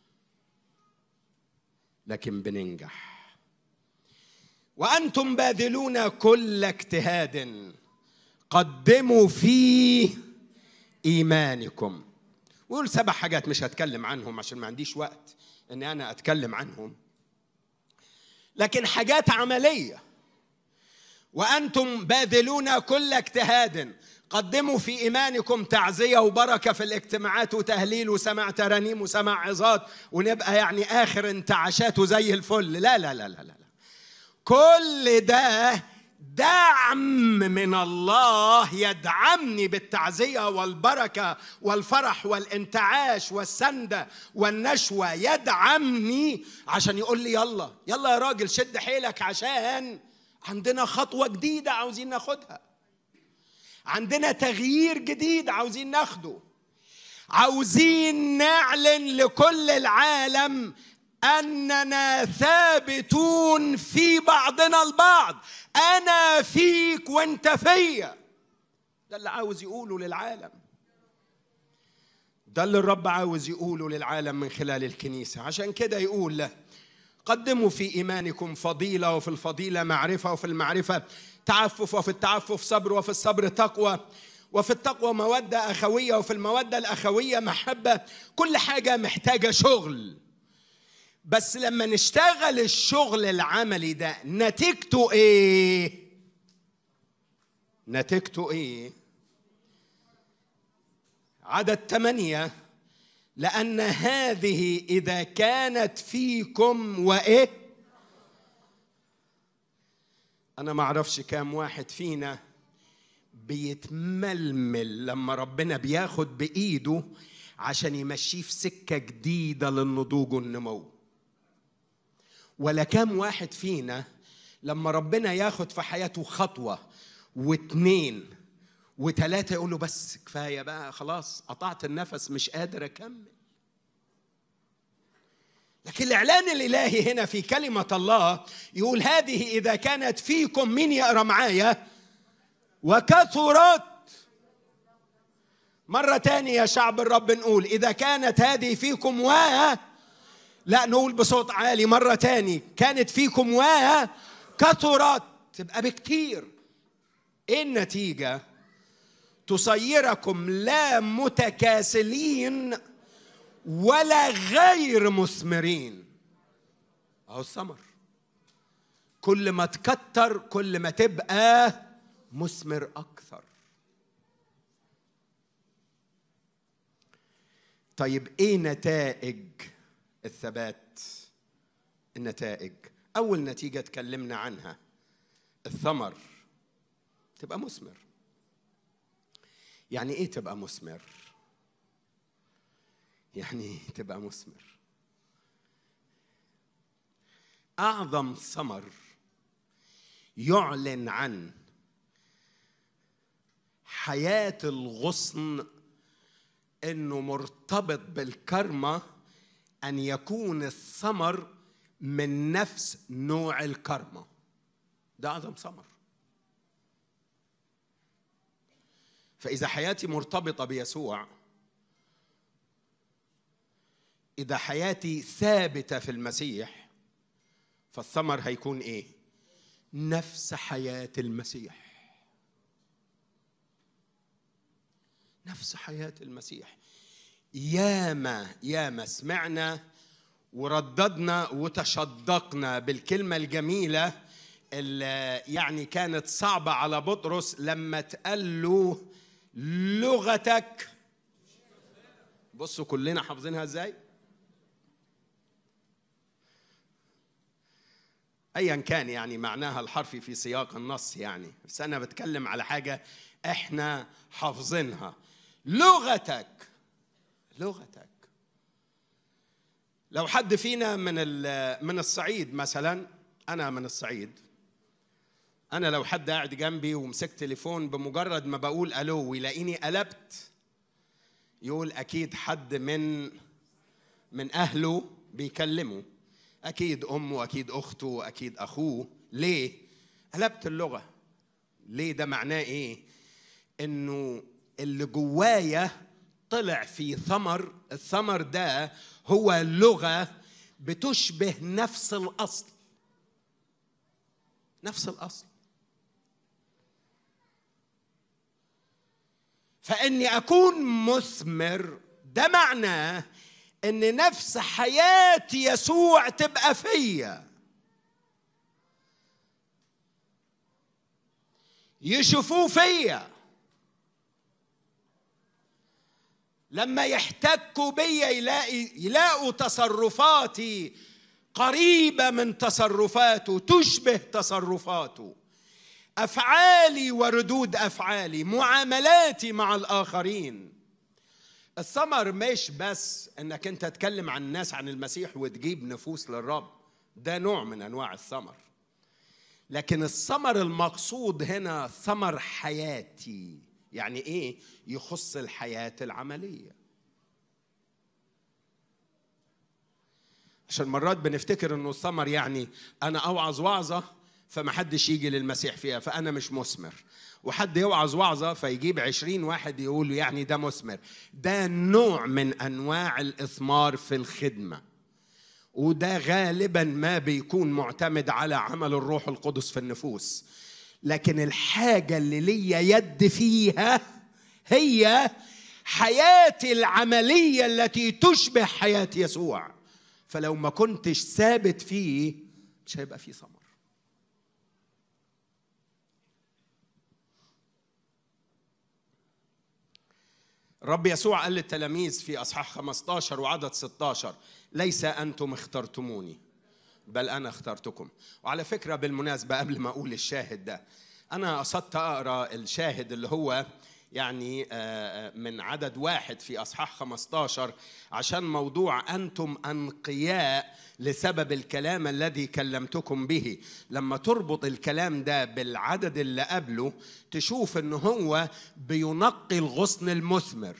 Speaker 4: لكن بننجح وانتم باذلون كل اجتهاد قدموا فيه ايمانكم ويقول سبع حاجات مش هتكلم عنهم عشان ما عنديش وقت ان انا اتكلم عنهم لكن حاجات عمليه وانتم باذلون كل اجتهاد قدموا في ايمانكم تعزيه وبركه في الاجتماعات وتهليل وسماع ترانيم وسماع عظات ونبقى يعني اخر انتعاشات وزي الفل لا لا لا لا لا كل ده دعم من الله يدعمني بالتعزيه والبركه والفرح والانتعاش والسنده والنشوه يدعمني عشان يقول لي يلا يلا يا راجل شد حيلك عشان عندنا خطوة جديدة عاوزين ناخدها عندنا تغيير جديد عاوزين ناخده عاوزين نعلن لكل العالم اننا ثابتون في بعضنا البعض انا فيك وانت فيا ده اللي عاوز يقوله للعالم ده اللي الرب عاوز يقوله للعالم من خلال الكنيسه عشان كده يقول له قدموا في ايمانكم فضيله وفي الفضيله معرفه وفي المعرفه تعفف وفي التعفف صبر وفي الصبر تقوى وفي التقوى موده اخويه وفي الموده الاخويه محبه كل حاجه محتاجه شغل بس لما نشتغل الشغل العملي ده نتيجته ايه نتيجته ايه عدد ثمانيه لأن هذه إذا كانت فيكم وإيه؟ أنا ما أعرفش كام واحد فينا بيتململ لما ربنا بياخد بإيده عشان يمشيه في سكة جديدة للنضوج والنمو ولا كام واحد فينا لما ربنا ياخد في حياته خطوة واتنين وتلاتة يقولوا بس كفاية بقى خلاص قطعت النفس مش قادر أكمل لكن الإعلان الإلهي هنا في كلمة الله يقول هذه إذا كانت فيكم مين يقرأ معايا وكثرت مرة تانية يا شعب الرب نقول إذا كانت هذه فيكم و لا نقول بصوت عالي مرة تاني كانت فيكم و كثرت تبقى بكتير ايه النتيجة تصيركم لا متكاسلين ولا غير مثمرين اهو الثمر كل ما تكتر كل ما تبقى مثمر اكثر طيب ايه نتائج الثبات النتائج اول نتيجه اتكلمنا عنها الثمر تبقى مثمر يعني ايه تبقى مثمر يعني إيه تبقى مثمر اعظم ثمر يعلن عن حياه الغصن انه مرتبط بالكرمه ان يكون الثمر من نفس نوع الكرمه ده اعظم ثمر فاذا حياتي مرتبطه بيسوع اذا حياتي ثابته في المسيح فالثمر هيكون ايه نفس حياه المسيح نفس حياه المسيح ياما ياما سمعنا ورددنا وتشدقنا بالكلمه الجميله اللي يعني كانت صعبه على بطرس لما اتقال له لغتك بصوا كلنا حافظينها ازاي ايا كان يعني معناها الحرفي في سياق النص يعني بس انا بتكلم على حاجه احنا حافظينها لغتك لغتك لو حد فينا من من الصعيد مثلا انا من الصعيد انا لو حد قاعد جنبي ومسك تليفون بمجرد ما بقول الو ويلاقيني قلبت يقول اكيد حد من من اهله بيكلمه اكيد امه اكيد اخته اكيد اخوه ليه قلبت اللغه ليه ده معناه ايه انه اللي جوايا طلع في ثمر الثمر ده هو لغه بتشبه نفس الاصل نفس الاصل فاني اكون مثمر ده معناه ان نفس حياه يسوع تبقى فيا يشوفوه فيا لما يحتكوا بيا يلاقي يلاقوا تصرفاتي قريبه من تصرفاته تشبه تصرفاته افعالي وردود افعالي معاملاتي مع الاخرين الثمر مش بس انك انت تتكلم عن الناس عن المسيح وتجيب نفوس للرب ده نوع من انواع الثمر لكن الثمر المقصود هنا ثمر حياتي يعني ايه يخص الحياه العمليه عشان مرات بنفتكر انه الثمر يعني انا اوعظ وعظه فمحدش يجي للمسيح فيها فانا مش مثمر وحد يوعظ وعظة فيجيب عشرين واحد يقول يعني ده مثمر ده نوع من أنواع الإثمار في الخدمة وده غالبا ما بيكون معتمد على عمل الروح القدس في النفوس لكن الحاجة اللي ليا يد فيها هي حياتي العملية التي تشبه حياة يسوع فلو ما كنتش ثابت فيه مش هيبقى فيه ثمر رب يسوع قال للتلاميذ في اصحاح 15 وعدد 16 ليس انتم اخترتموني بل انا اخترتكم وعلى فكره بالمناسبه قبل ما اقول الشاهد ده انا قصدت اقرا الشاهد اللي هو يعني من عدد واحد في اصحاح 15 عشان موضوع انتم انقياء لسبب الكلام الذي كلمتكم به لما تربط الكلام ده بالعدد اللي قبله تشوف ان هو بينقي الغصن المثمر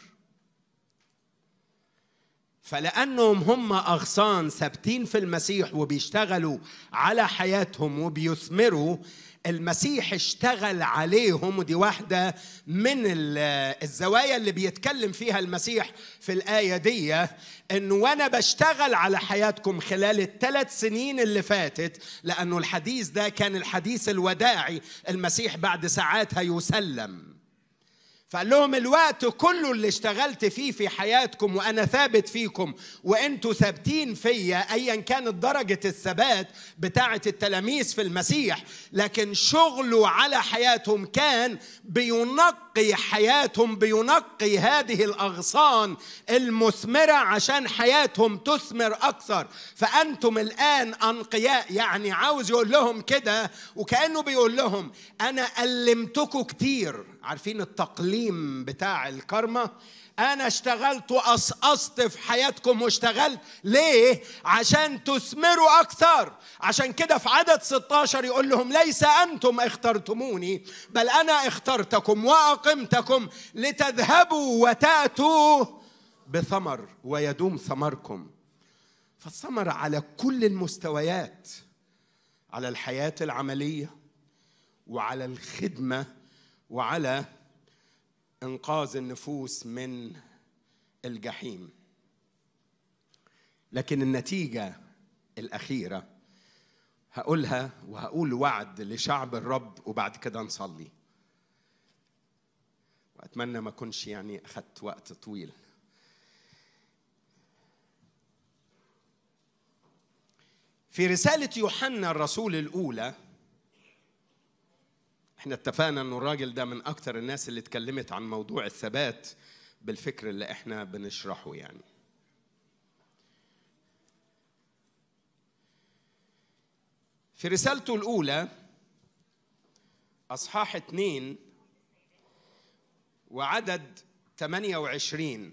Speaker 4: فلانهم هم اغصان ثابتين في المسيح وبيشتغلوا على حياتهم وبيثمروا المسيح اشتغل عليهم ودي واحدة من الزوايا اللي بيتكلم فيها المسيح في الآية دي إنه وأنا بشتغل على حياتكم خلال الثلاث سنين اللي فاتت لأنه الحديث ده كان الحديث الوداعي المسيح بعد ساعات هيسلم فقال لهم الوقت كله اللي اشتغلت فيه في حياتكم وانا ثابت فيكم وانتوا ثابتين فيا ايا كانت درجه الثبات بتاعه التلاميذ في المسيح لكن شغله على حياتهم كان بينقي حياتهم بينقي هذه الاغصان المثمره عشان حياتهم تثمر اكثر فانتم الان انقياء يعني عاوز يقول لهم كده وكانه بيقول لهم انا ألمتكم كتير عارفين التقليم بتاع الكرمة أنا اشتغلت وقصقصت في حياتكم واشتغلت ليه؟ عشان تثمروا أكثر عشان كده في عدد 16 يقول لهم ليس أنتم اخترتموني بل أنا اخترتكم وأقمتكم لتذهبوا وتأتوا بثمر ويدوم ثمركم فالثمر على كل المستويات على الحياة العملية وعلى الخدمة وعلى انقاذ النفوس من الجحيم لكن النتيجه الاخيره هقولها وهقول وعد لشعب الرب وبعد كده نصلي واتمنى ما اكونش يعني اخذت وقت طويل في رساله يوحنا الرسول الاولى احنا اتفقنا انه الراجل ده من اكتر الناس اللي اتكلمت عن موضوع الثبات بالفكر اللي احنا بنشرحه يعني في رسالته الأولى أصحاح اتنين وعدد 28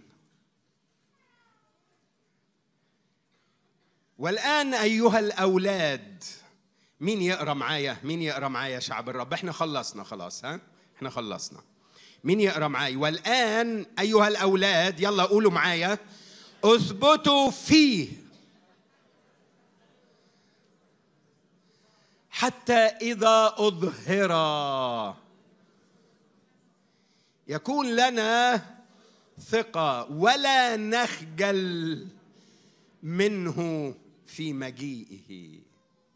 Speaker 4: والآن أيها الأولاد مين يقرا معايا مين يقرا معايا شعب الرب احنا خلصنا خلاص ها احنا خلصنا مين يقرا معايا والان ايها الاولاد يلا قولوا معايا اثبتوا فيه حتى اذا اظهر يكون لنا ثقه ولا نخجل منه في مجيئه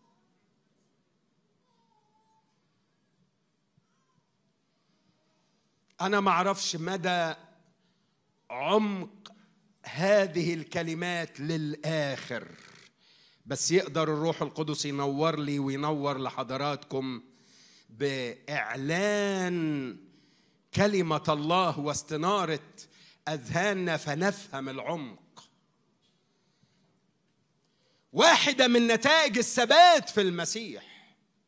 Speaker 4: انا ما اعرفش مدى عمق هذه الكلمات للاخر بس يقدر الروح القدس ينور لي وينور لحضراتكم باعلان كلمه الله واستناره اذهاننا فنفهم العمق واحده من نتائج الثبات في المسيح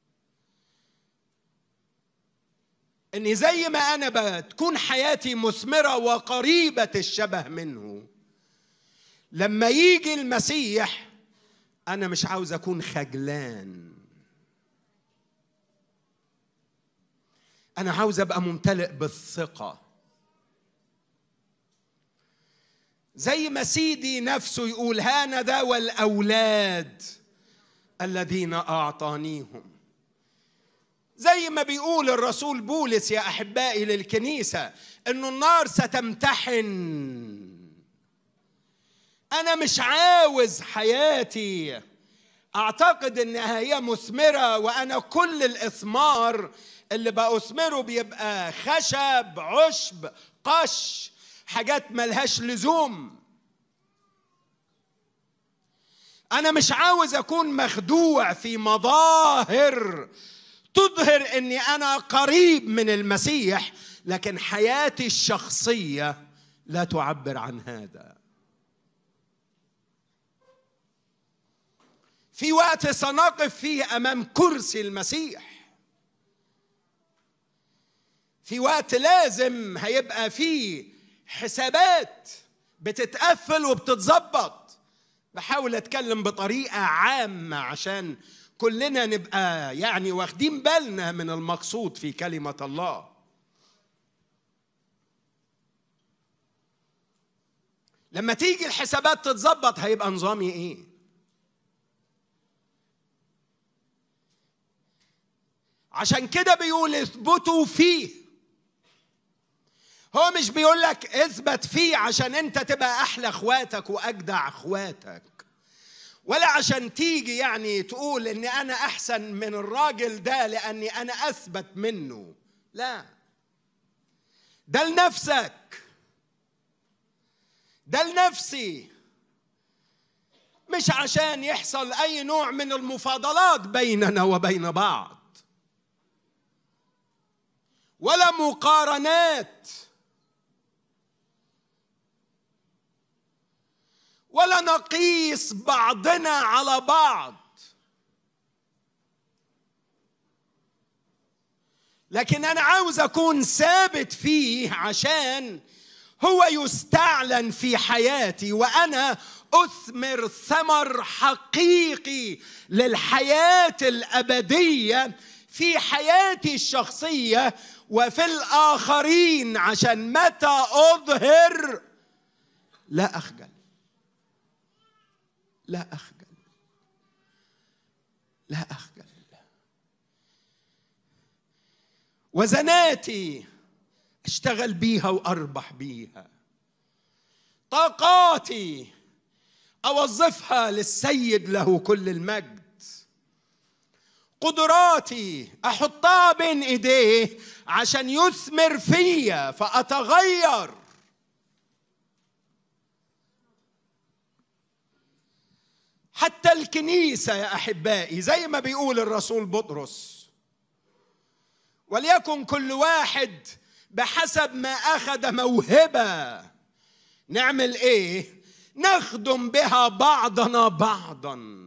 Speaker 4: اني زي ما انا بتكون حياتي مثمره وقريبه الشبه منه لما يجي المسيح انا مش عاوز اكون خجلان انا عاوز ابقى ممتلئ بالثقه زي ما سيدي نفسه يقول هانا ذا والاولاد الذين اعطانيهم زي ما بيقول الرسول بولس يا احبائي للكنيسه انه النار ستمتحن انا مش عاوز حياتي اعتقد انها هي مثمره وانا كل الاثمار اللي باثمره بيبقى خشب عشب قش حاجات ملهاش لزوم انا مش عاوز اكون مخدوع في مظاهر تظهر اني انا قريب من المسيح لكن حياتي الشخصيه لا تعبر عن هذا في وقت سنقف فيه امام كرسي المسيح في وقت لازم هيبقى فيه حسابات بتتقفل وبتتظبط بحاول اتكلم بطريقه عامه عشان كلنا نبقى يعني واخدين بالنا من المقصود في كلمه الله لما تيجي الحسابات تتظبط هيبقى نظامي ايه عشان كده بيقول اثبتوا فيه هو مش بيقول لك اثبت فيه عشان انت تبقى احلى اخواتك واجدع اخواتك ولا عشان تيجي يعني تقول اني انا احسن من الراجل ده لاني انا اثبت منه لا ده لنفسك ده لنفسي مش عشان يحصل اي نوع من المفاضلات بيننا وبين بعض ولا مقارنات ولا نقيس بعضنا على بعض لكن انا عاوز اكون ثابت فيه عشان هو يستعلن في حياتي وانا اثمر ثمر حقيقي للحياه الابديه في حياتي الشخصيه وفي الاخرين عشان متى اظهر لا اخجل لا اخجل لا اخجل وزناتي اشتغل بيها واربح بيها طاقاتي اوظفها للسيد له كل المجد قدراتي احطها بين ايديه عشان يثمر فيا فاتغير حتى الكنيسه يا احبائي زي ما بيقول الرسول بطرس وليكن كل واحد بحسب ما اخذ موهبه نعمل ايه نخدم بها بعضنا بعضا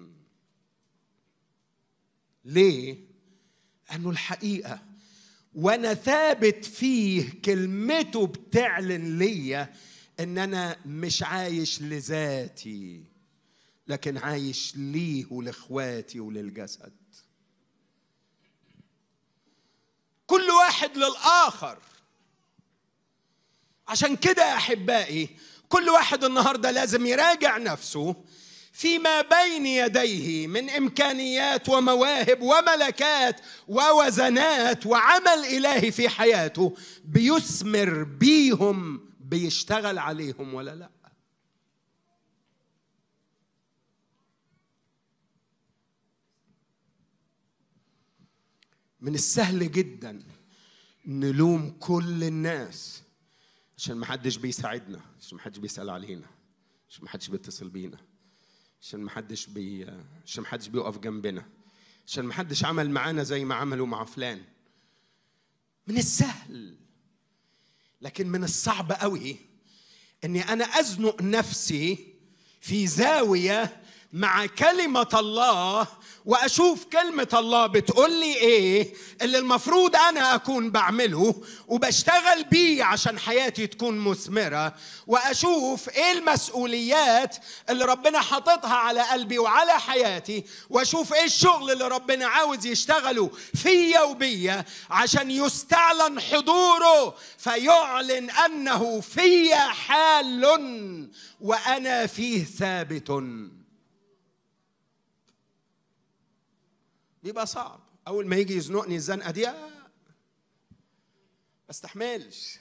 Speaker 4: ليه لانه الحقيقه وانا ثابت فيه كلمته بتعلن ليا ان انا مش عايش لذاتي لكن عايش ليه ولاخواتي وللجسد كل واحد للاخر عشان كده يا احبائي كل واحد النهارده لازم يراجع نفسه فيما بين يديه من امكانيات ومواهب وملكات ووزنات وعمل الهي في حياته بيثمر بيهم بيشتغل عليهم ولا لا من السهل جدا نلوم كل الناس عشان ما حدش بيساعدنا عشان ما حدش بيسأل علينا عشان ما حدش بيتصل بينا عشان ما حدش بي عشان ما حدش بيقف جنبنا عشان ما حدش عمل معانا زي ما عملوا مع فلان من السهل لكن من الصعب قوي اني انا ازنق نفسي في زاويه مع كلمه الله واشوف كلمه الله بتقول لي ايه اللي المفروض انا اكون بعمله وبشتغل بيه عشان حياتي تكون مثمره واشوف ايه المسؤوليات اللي ربنا حاططها على قلبي وعلى حياتي واشوف ايه الشغل اللي ربنا عاوز يشتغله فيا وبيا عشان يستعلن حضوره فيعلن انه فيا حال وانا فيه ثابت بيبقى صعب اول ما يجي يزنقني الزنقه دي آه، استحملش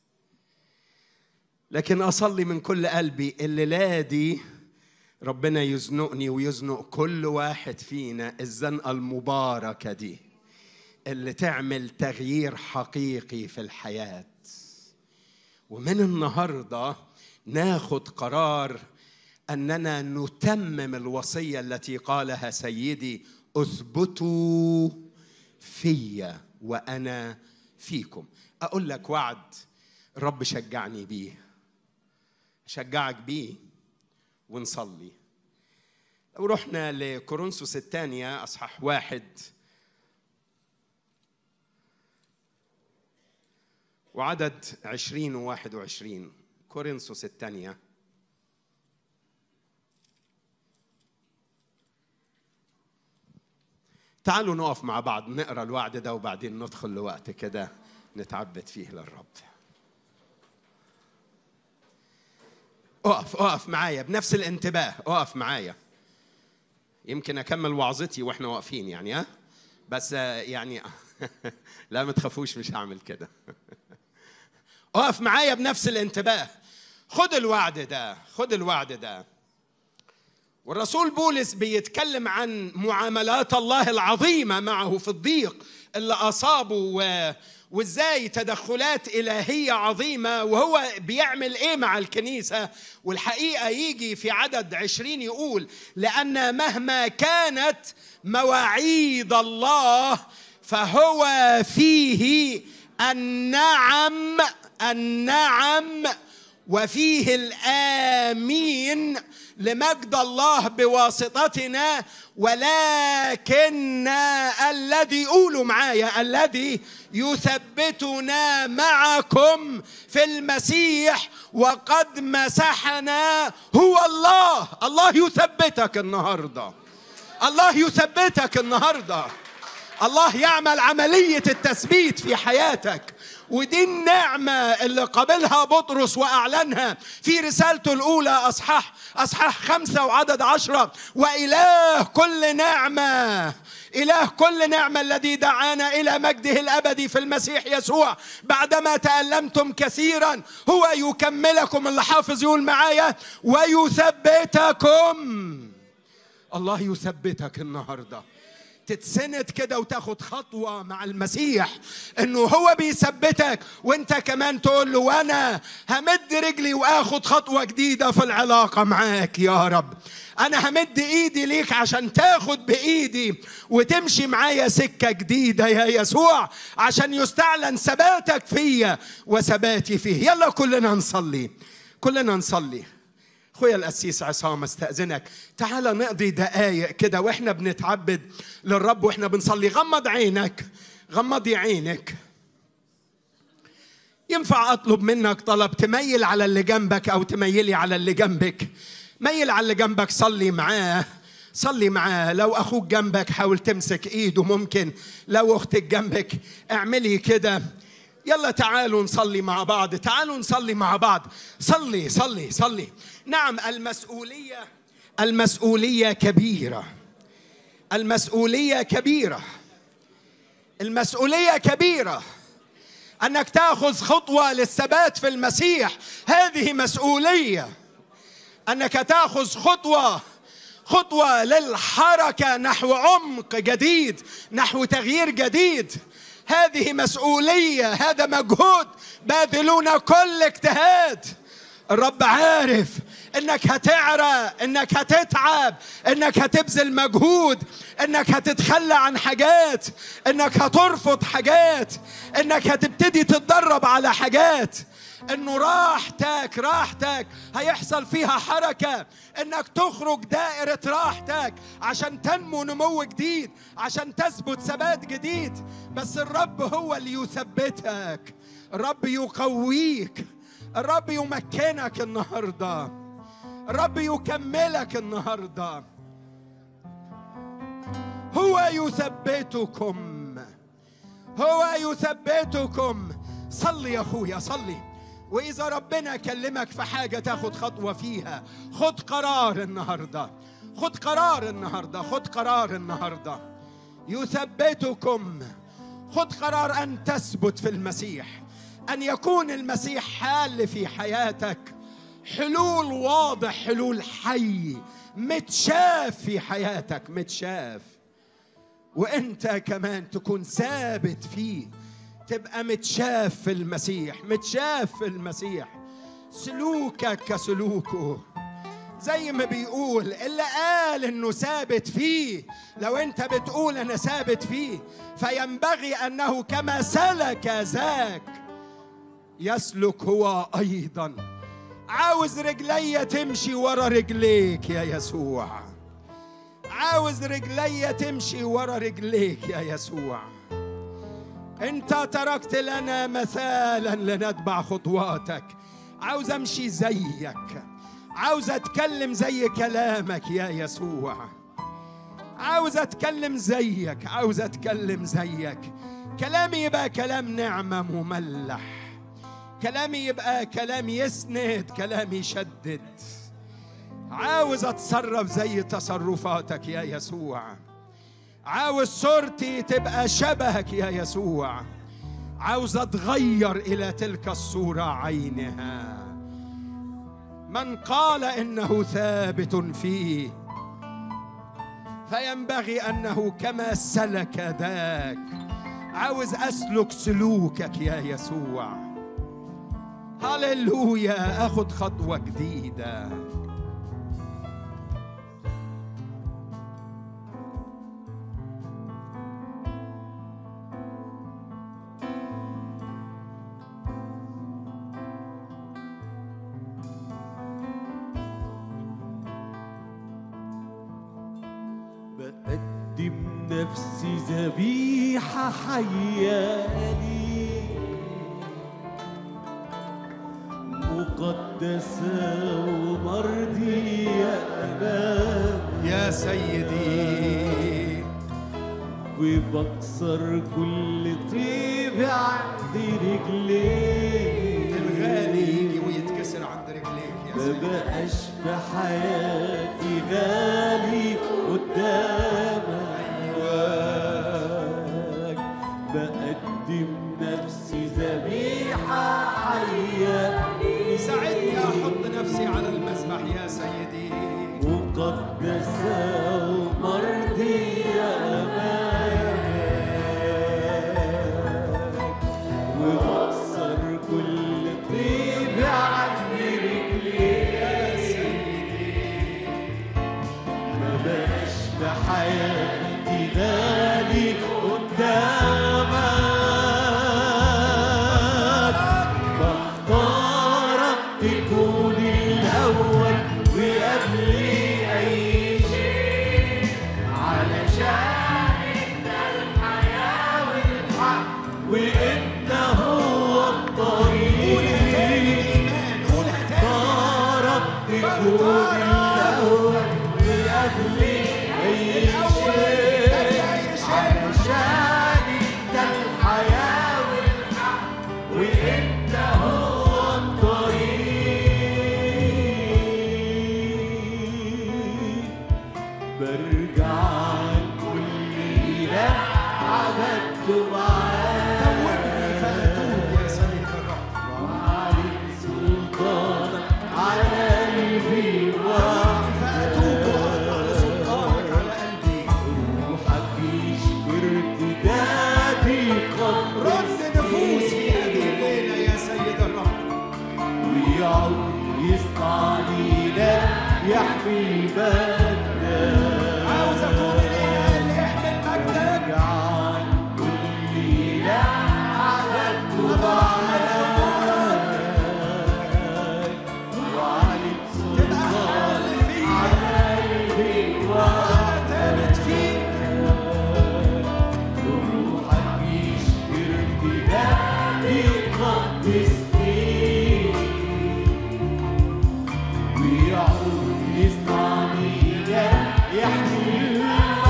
Speaker 4: لكن اصلي من كل قلبي الليله دي ربنا يزنقني ويزنق كل واحد فينا الزنقه المباركه دي اللي تعمل تغيير حقيقي في الحياه ومن النهارده ناخد قرار اننا نتمم الوصيه التي قالها سيدي اثبتوا فيا وانا فيكم اقول لك وعد الرب شجعني بيه شجعك بيه ونصلي لو رحنا لكورنثوس الثانية أصحاح واحد وعدد عشرين وواحد وعشرين كورنثوس الثانية تعالوا نقف مع بعض نقرا الوعد ده وبعدين ندخل لوقت كده نتعبد فيه للرب اقف اقف معايا بنفس الانتباه اقف معايا يمكن اكمل وعظتي واحنا واقفين يعني ها بس آه، يعني لا ما تخافوش مش هعمل كده اقف معايا بنفس الانتباه خد الوعد ده خد الوعد ده والرسول بولس بيتكلم عن معاملات الله العظيمة معه في الضيق اللي أصابه و... وازاي تدخلات إلهية عظيمة وهو بيعمل ايه مع الكنيسة والحقيقة يجي في عدد عشرين يقول لأن مهما كانت مواعيد الله فهو فيه النعم النعم وفيه الامين لمجد الله بواسطتنا ولكن الذي قولوا معايا الذي يثبتنا معكم في المسيح وقد مسحنا هو الله الله يثبتك النهارده الله يثبتك النهارده الله يعمل عملية التثبيت في حياتك ودي النعمة اللي قبلها بطرس وأعلنها في رسالته الأولى أصحاح أصحاح خمسة وعدد عشرة وإله كل نعمة إله كل نعمة الذي دعانا إلى مجده الأبدي في المسيح يسوع بعدما تألمتم كثيرا هو يكملكم اللي حافظ يقول معايا ويثبتكم الله يثبتك النهارده تتسند كده وتاخد خطوة مع المسيح انه هو بيثبتك وانت كمان تقول له وانا همد رجلي واخد خطوة جديدة في العلاقة معاك يا رب انا همد ايدي ليك عشان تاخد بايدي وتمشي معايا سكة جديدة يا يسوع عشان يستعلن ثباتك فيا وثباتي فيه يلا كلنا نصلي كلنا نصلي اخويا القسيس عصام استاذنك تعال نقضي دقايق كده واحنا بنتعبد للرب واحنا بنصلي غمض عينك غمضي عينك ينفع اطلب منك طلب تميل على اللي جنبك او تميلي على اللي جنبك ميل على اللي جنبك صلي معاه صلي معاه لو اخوك جنبك حاول تمسك ايده ممكن لو اختك جنبك اعملي كده يلا تعالوا نصلي مع بعض تعالوا نصلي مع بعض صلي صلي صلي نعم المسؤولية المسؤولية كبيرة المسؤولية كبيرة المسؤولية كبيرة أنك تأخذ خطوة للثبات في المسيح هذه مسؤولية أنك تأخذ خطوة خطوة للحركة نحو عمق جديد نحو تغيير جديد هذه مسؤولية هذا مجهود باذلون كل اجتهاد الرب عارف انك هتعرى انك هتتعب انك هتبذل مجهود انك هتتخلى عن حاجات انك هترفض حاجات انك هتبتدي تتدرب على حاجات انه راحتك راحتك هيحصل فيها حركه انك تخرج دائره راحتك عشان تنمو نمو جديد عشان تثبت ثبات جديد بس الرب هو اللي يثبتك الرب يقويك الرب يمكنك النهارده الرب يكملك النهارده هو يثبتكم هو يثبتكم صلي يا اخويا صلي واذا ربنا كلمك في حاجه تاخد خطوه فيها خد قرار النهارده خد قرار النهارده خد قرار النهارده يثبتكم خد قرار ان تثبت في المسيح ان يكون المسيح حال في حياتك حلول واضح حلول حي متشاف في حياتك متشاف وانت كمان تكون ثابت فيه تبقى متشاف في المسيح متشاف في المسيح سلوكك كسلوكه زي ما بيقول اللي قال انه ثابت فيه لو انت بتقول انا ثابت فيه فينبغي انه كما سلك ذاك يسلك هو ايضا عاوز رجلي تمشي ورا رجليك يا يسوع عاوز رجلي تمشي ورا رجليك يا يسوع انت تركت لنا مثالا لنتبع خطواتك عاوز امشي زيك عاوز اتكلم زي كلامك يا يسوع عاوز اتكلم زيك عاوز اتكلم زيك كلامي يبقى كلام نعمه مملح كلامي يبقى كلام يسند كلام يشدد عاوز اتصرف زي تصرفاتك يا يسوع عاوز صورتي تبقى شبهك يا يسوع عاوز اتغير الى تلك الصوره عينها من قال انه ثابت فيه فينبغي انه كما سلك ذاك عاوز اسلك سلوكك يا يسوع هللويا اخد خطوه جديده
Speaker 3: بقدم نفسي ذبيحة حية لي مقدسة ومرضية أمامك
Speaker 4: يا سيدي
Speaker 3: وبكسر كل طيب عند رجليك
Speaker 4: الغالي يجي ويتكسر عند رجليك يا
Speaker 3: ما
Speaker 4: سيدي
Speaker 3: بقاش في حياتي غالي قدامك بقدم نفسي ذبيحة حية
Speaker 4: ساعدني احط نفسي على المذبح يا سيدي
Speaker 3: مقدسة ومرضية أمامك وبكسر كل طيب عن رجليك ما بقاش بحياتي غالي قدامك بختارك تكون الأول وقبل أي شيء علشان أنت الحياة والحق وأنت هو الطريق بختارك تكون الأول وقبل أي شيء علشان أنت الحياة والحق وأنت هو الطريق برجع عن كل إله عبدته معاك
Speaker 4: فاتوب يا سيد الرب
Speaker 3: وعليك سلطانك على قلبي وحدك
Speaker 4: فاتوب واخضع لسلطانك على قلبي
Speaker 3: روحك يشفي ارتدادي
Speaker 4: رد نفوس في هذه الليله يا سيد الرب
Speaker 3: ويعود يصنع لينا يحمي مجدك
Speaker 4: عاوز اكون الاله اللي يحمل مجدك
Speaker 3: برجع عن كل إله عبدته معاك وعليك
Speaker 4: تبقى
Speaker 3: سلطانك
Speaker 4: حل فيا
Speaker 3: على قلبي وحدك
Speaker 4: ثابت فيك
Speaker 3: روحك يشفي ارتدادي قدسني ويعود يصنع لينا يحمي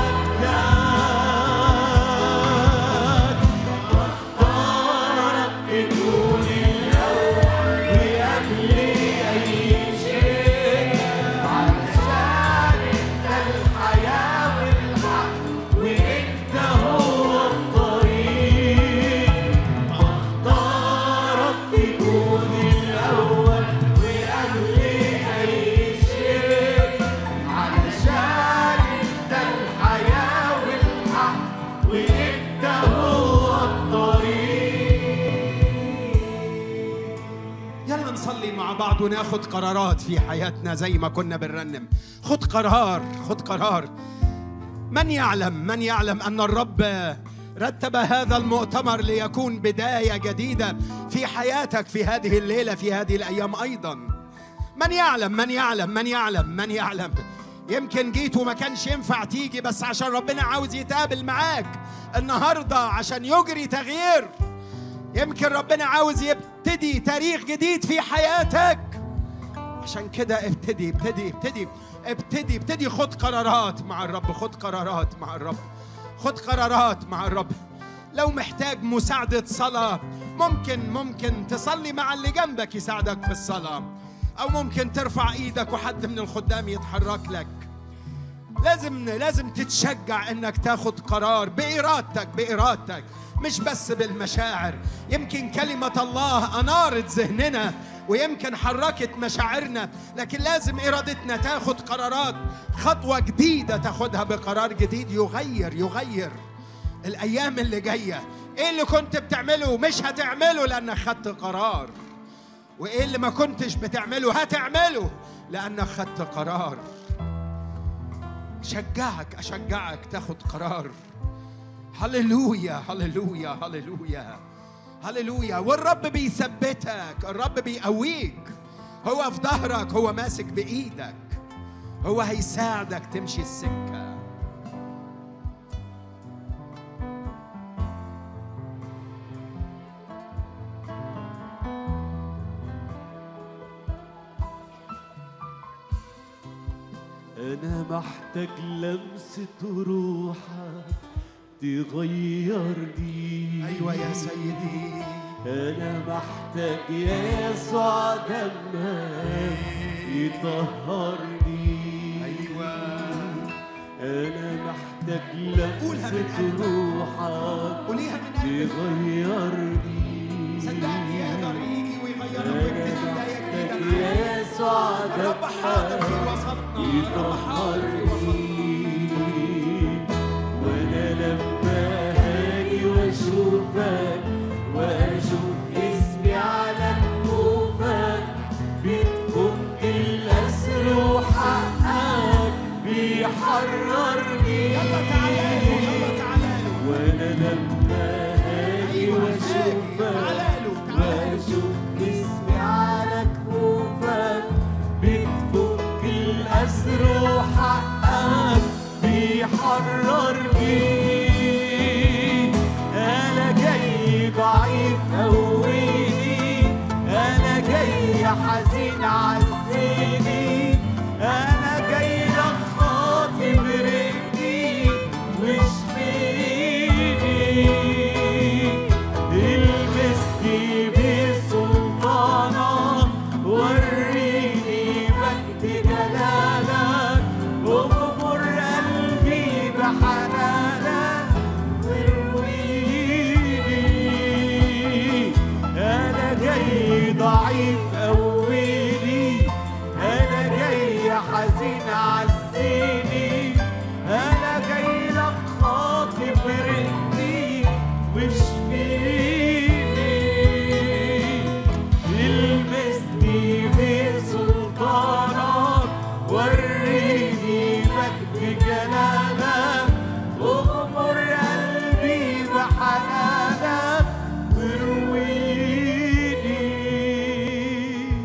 Speaker 3: مجدك واختارك تكون الأول وقبل أي شيء علشان أنت الحياة والحق وأنت هو الطريق اختارك تكون الأول وقبل أي شيء علشان أنت الحياة والحق وأنت هو الطريق
Speaker 4: يلا نصلي مع بعض وناخد قرارات في حياتنا زي ما كنا بنرنم خد قرار خد قرار من يعلم من يعلم ان الرب رتب هذا المؤتمر ليكون بدايه جديده في حياتك في هذه الليله في هذه الايام ايضا من يعلم من يعلم من يعلم من يعلم يمكن جيت وما كانش ينفع تيجي بس عشان ربنا عاوز يتقابل معاك النهارده عشان يجري تغيير يمكن ربنا عاوز يبتدي تاريخ جديد في حياتك عشان كده ابتدي ابتدي ابتدي ابتدي ابتدي خد قرارات مع الرب خد قرارات مع الرب خد قرارات مع الرب لو محتاج مساعدة صلاة ممكن ممكن تصلي مع اللي جنبك يساعدك في الصلاة أو ممكن ترفع إيدك وحد من الخدام يتحرك لك لازم لازم تتشجع انك تاخد قرار بارادتك بارادتك مش بس بالمشاعر يمكن كلمة الله أنارت ذهننا ويمكن حركت مشاعرنا لكن لازم إرادتنا تاخد قرارات خطوة جديدة تاخدها بقرار جديد يغير يغير الأيام اللي جاية ايه اللي كنت بتعمله مش هتعمله لانك خدت قرار وايه اللي ما كنتش بتعمله هتعمله لانك خدت قرار شجعك اشجعك تاخد قرار هللويا هللويا هللويا هللويا والرب بيثبتك الرب بيقويك هو في ظهرك هو ماسك بايدك هو هيساعدك تمشي السكه
Speaker 3: أنا محتاج لمسة روحك تغيرني
Speaker 4: ايوه يا سيدي
Speaker 3: أنا محتاج يا يسوع دمك يطهرني
Speaker 4: ايوه
Speaker 3: أنا محتاج
Speaker 4: قولها من
Speaker 3: لمسة
Speaker 4: قلبك. قوليها
Speaker 3: روحك
Speaker 4: من قلبك
Speaker 3: تغيرني
Speaker 4: صدقني يقدر يجي ويغيرك
Speaker 3: أنا
Speaker 4: ويبتدي بدايه
Speaker 3: محتاج
Speaker 4: جديده معاك.
Speaker 3: يا يسوع
Speaker 4: الرب حاضر في
Speaker 3: دمك
Speaker 4: وسطنا الرب حاضر في وسطنا
Speaker 3: يطهرني وانا لما هاجي واشوفك واشوف اسمي على كفوفك بتفك الاسر وحقك بيحررني
Speaker 4: يلا تعالوا يلا تعالوا
Speaker 3: وانا لما هاجي
Speaker 4: أيوة،
Speaker 3: واشوفك
Speaker 4: تعالوا، تعالوا.
Speaker 3: واشوف اسمي على كفوفك بتفك الاسر وحقك بيحررني انا جاي ضعيف قويني انا جاي حزين عزيني انا جاي لك خاطب رقني واشفيني المسكي بسلطانك وريني مجد جلالك واغمر قلبي بحنانك وارويني انا جاي ضعيف قويني انا جاي حزين عزيني انا جاي لك خاطب رقني واشفيني المسني بسلطانك وريني مجد جلالك واغمر قلبي بحنانك وارويني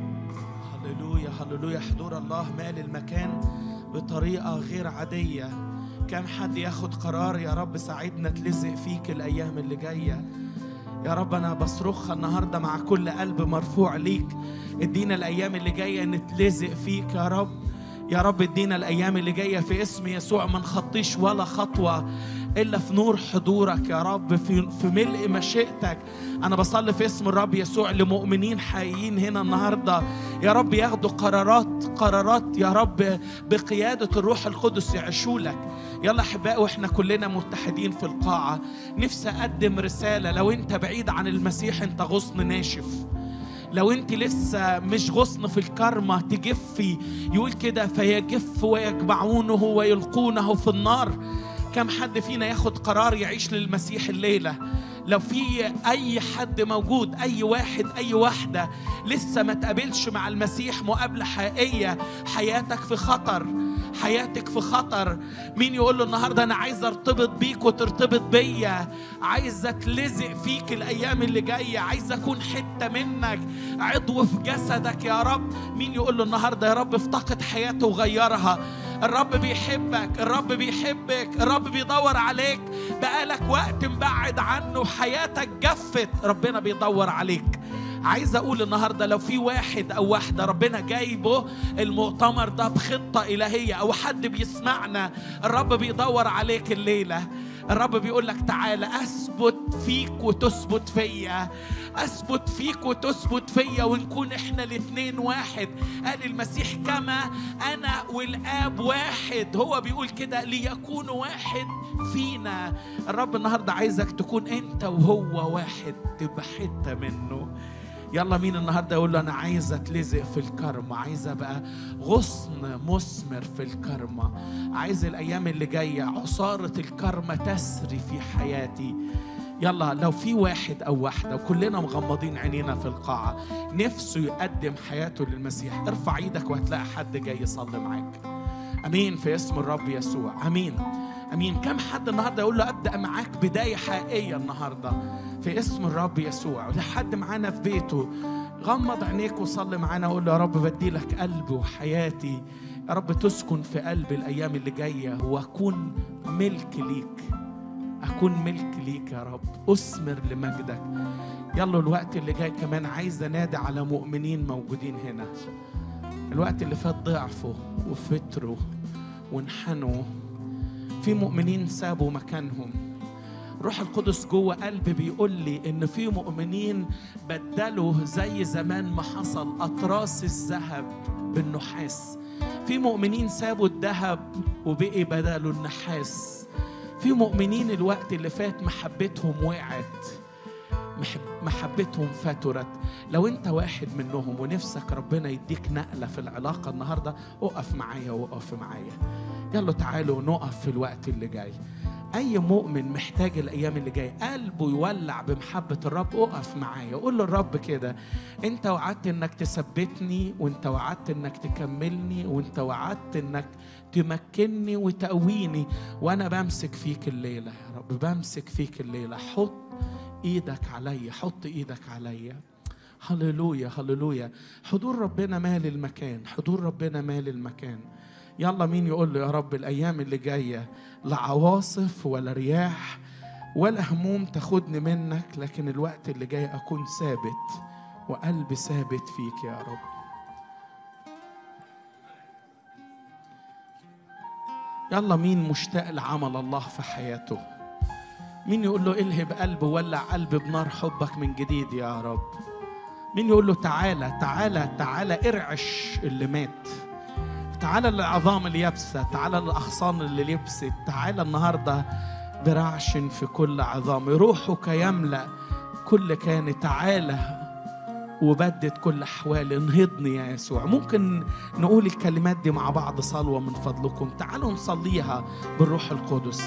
Speaker 1: هللويا هللويا حضور الله مال المكان بطريقة غير عادية كم حد ياخد قرار يا رب ساعدنا تلزق فيك الأيام اللي جاية يا رب أنا بصرخها النهاردة مع كل قلب مرفوع ليك ادينا الأيام اللي جاية نتلزق فيك يا رب يا رب ادينا الأيام اللي جاية في اسم يسوع ما نخطيش ولا خطوة إلا في نور حضورك يا رب في, في ملء مشيئتك أنا بصلي في اسم الرب يسوع لمؤمنين حقيقيين هنا النهاردة يا رب ياخدوا قرارات قرارات يا رب بقيادة الروح القدس يعيشوا لك يلا أحبائي وإحنا كلنا متحدين في القاعة نفسي أقدم رسالة لو أنت بعيد عن المسيح أنت غصن ناشف لو انت لسه مش غصن في الكرمة تجفي يقول كده فيجف ويجمعونه ويلقونه في النار كم حد فينا ياخد قرار يعيش للمسيح الليلة لو في أي حد موجود أي واحد أي واحدة لسه ما تقابلش مع المسيح مقابلة حقيقية حياتك في خطر حياتك في خطر مين يقول له النهارده انا عايز ارتبط بيك وترتبط بيا عايز اتلزق فيك الايام اللي جايه عايز اكون حته منك عضو في جسدك يا رب مين يقول له النهارده يا رب افتقد حياته وغيرها الرب بيحبك الرب بيحبك الرب بيدور عليك بقالك وقت مبعد عنه حياتك جفت ربنا بيدور عليك عايز اقول النهارده لو في واحد او واحده ربنا جايبه المؤتمر ده بخطه الهيه او حد بيسمعنا الرب بيدور عليك الليله الرب بيقول لك تعالى اثبت فيك وتثبت فيا اثبت فيك وتثبت فيا ونكون احنا الاتنين واحد قال المسيح كما انا والاب واحد هو بيقول كده ليكونوا واحد فينا الرب النهارده عايزك تكون انت وهو واحد تبقى حته منه يلا مين النهارده يقول له انا عايز اتلزق في الكرمة عايز ابقى غصن مثمر في الكرمة عايز الايام اللي جايه عصاره الكرمة تسري في حياتي يلا لو في واحد او واحده وكلنا مغمضين عينينا في القاعه نفسه يقدم حياته للمسيح ارفع ايدك وهتلاقي حد جاي يصلي معاك امين في اسم الرب يسوع امين امين كم حد النهارده يقول له ابدا معاك بدايه حقيقيه النهارده في اسم الرب يسوع لحد معانا في بيته غمض عينيك وصلي معانا وقول له يا رب بدي لك قلبي وحياتي يا رب تسكن في قلبي الايام اللي جايه واكون ملك ليك اكون ملك ليك يا رب اثمر لمجدك يلا الوقت اللي جاي كمان عايز انادي على مؤمنين موجودين هنا الوقت اللي فات ضعفوا وفتروا وانحنوا في مؤمنين سابوا مكانهم روح القدس جوه قلبي بيقول لي ان في مؤمنين بدلوا زي زمان ما حصل اطراس الذهب بالنحاس في مؤمنين سابوا الذهب وبقي بدلوا النحاس في مؤمنين الوقت اللي فات محبتهم وقعت محب- محبتهم فترت لو انت واحد منهم ونفسك ربنا يديك نقلة في العلاقة النهاردة اقف معايا وقف معايا يلا تعالوا نقف في الوقت اللي جاي اي مؤمن محتاج الايام اللي جايه قلبه يولع بمحبه الرب اقف معايا قول للرب كده انت وعدت انك تثبتني وانت وعدت انك تكملني وانت وعدت انك تمكنني وتقويني وانا بمسك فيك الليله يا رب بمسك فيك الليله حط ايدك عليا حط ايدك عليا هللويا هللويا حضور ربنا مال المكان حضور ربنا مال المكان يلا مين يقول له يا رب الايام اللي جايه لا عواصف ولا رياح ولا هموم تاخدني منك لكن الوقت اللي جاي اكون ثابت وقلبي ثابت فيك يا رب يلا مين مشتاق لعمل الله في حياته مين يقول له الهب قلبه ولع قلبي بنار حبك من جديد يا رب مين يقول له تعالى تعالى تعالى ارعش اللي مات تعالى للعظام اليابسة تعالى للأغصان اللي لبست تعالى النهاردة برعش في كل عظام روحك يملأ كل كان تعالى وبدد كل أحوالي انهضني يا يسوع ممكن نقول الكلمات دي مع بعض صلوة من فضلكم تعالوا نصليها بالروح القدس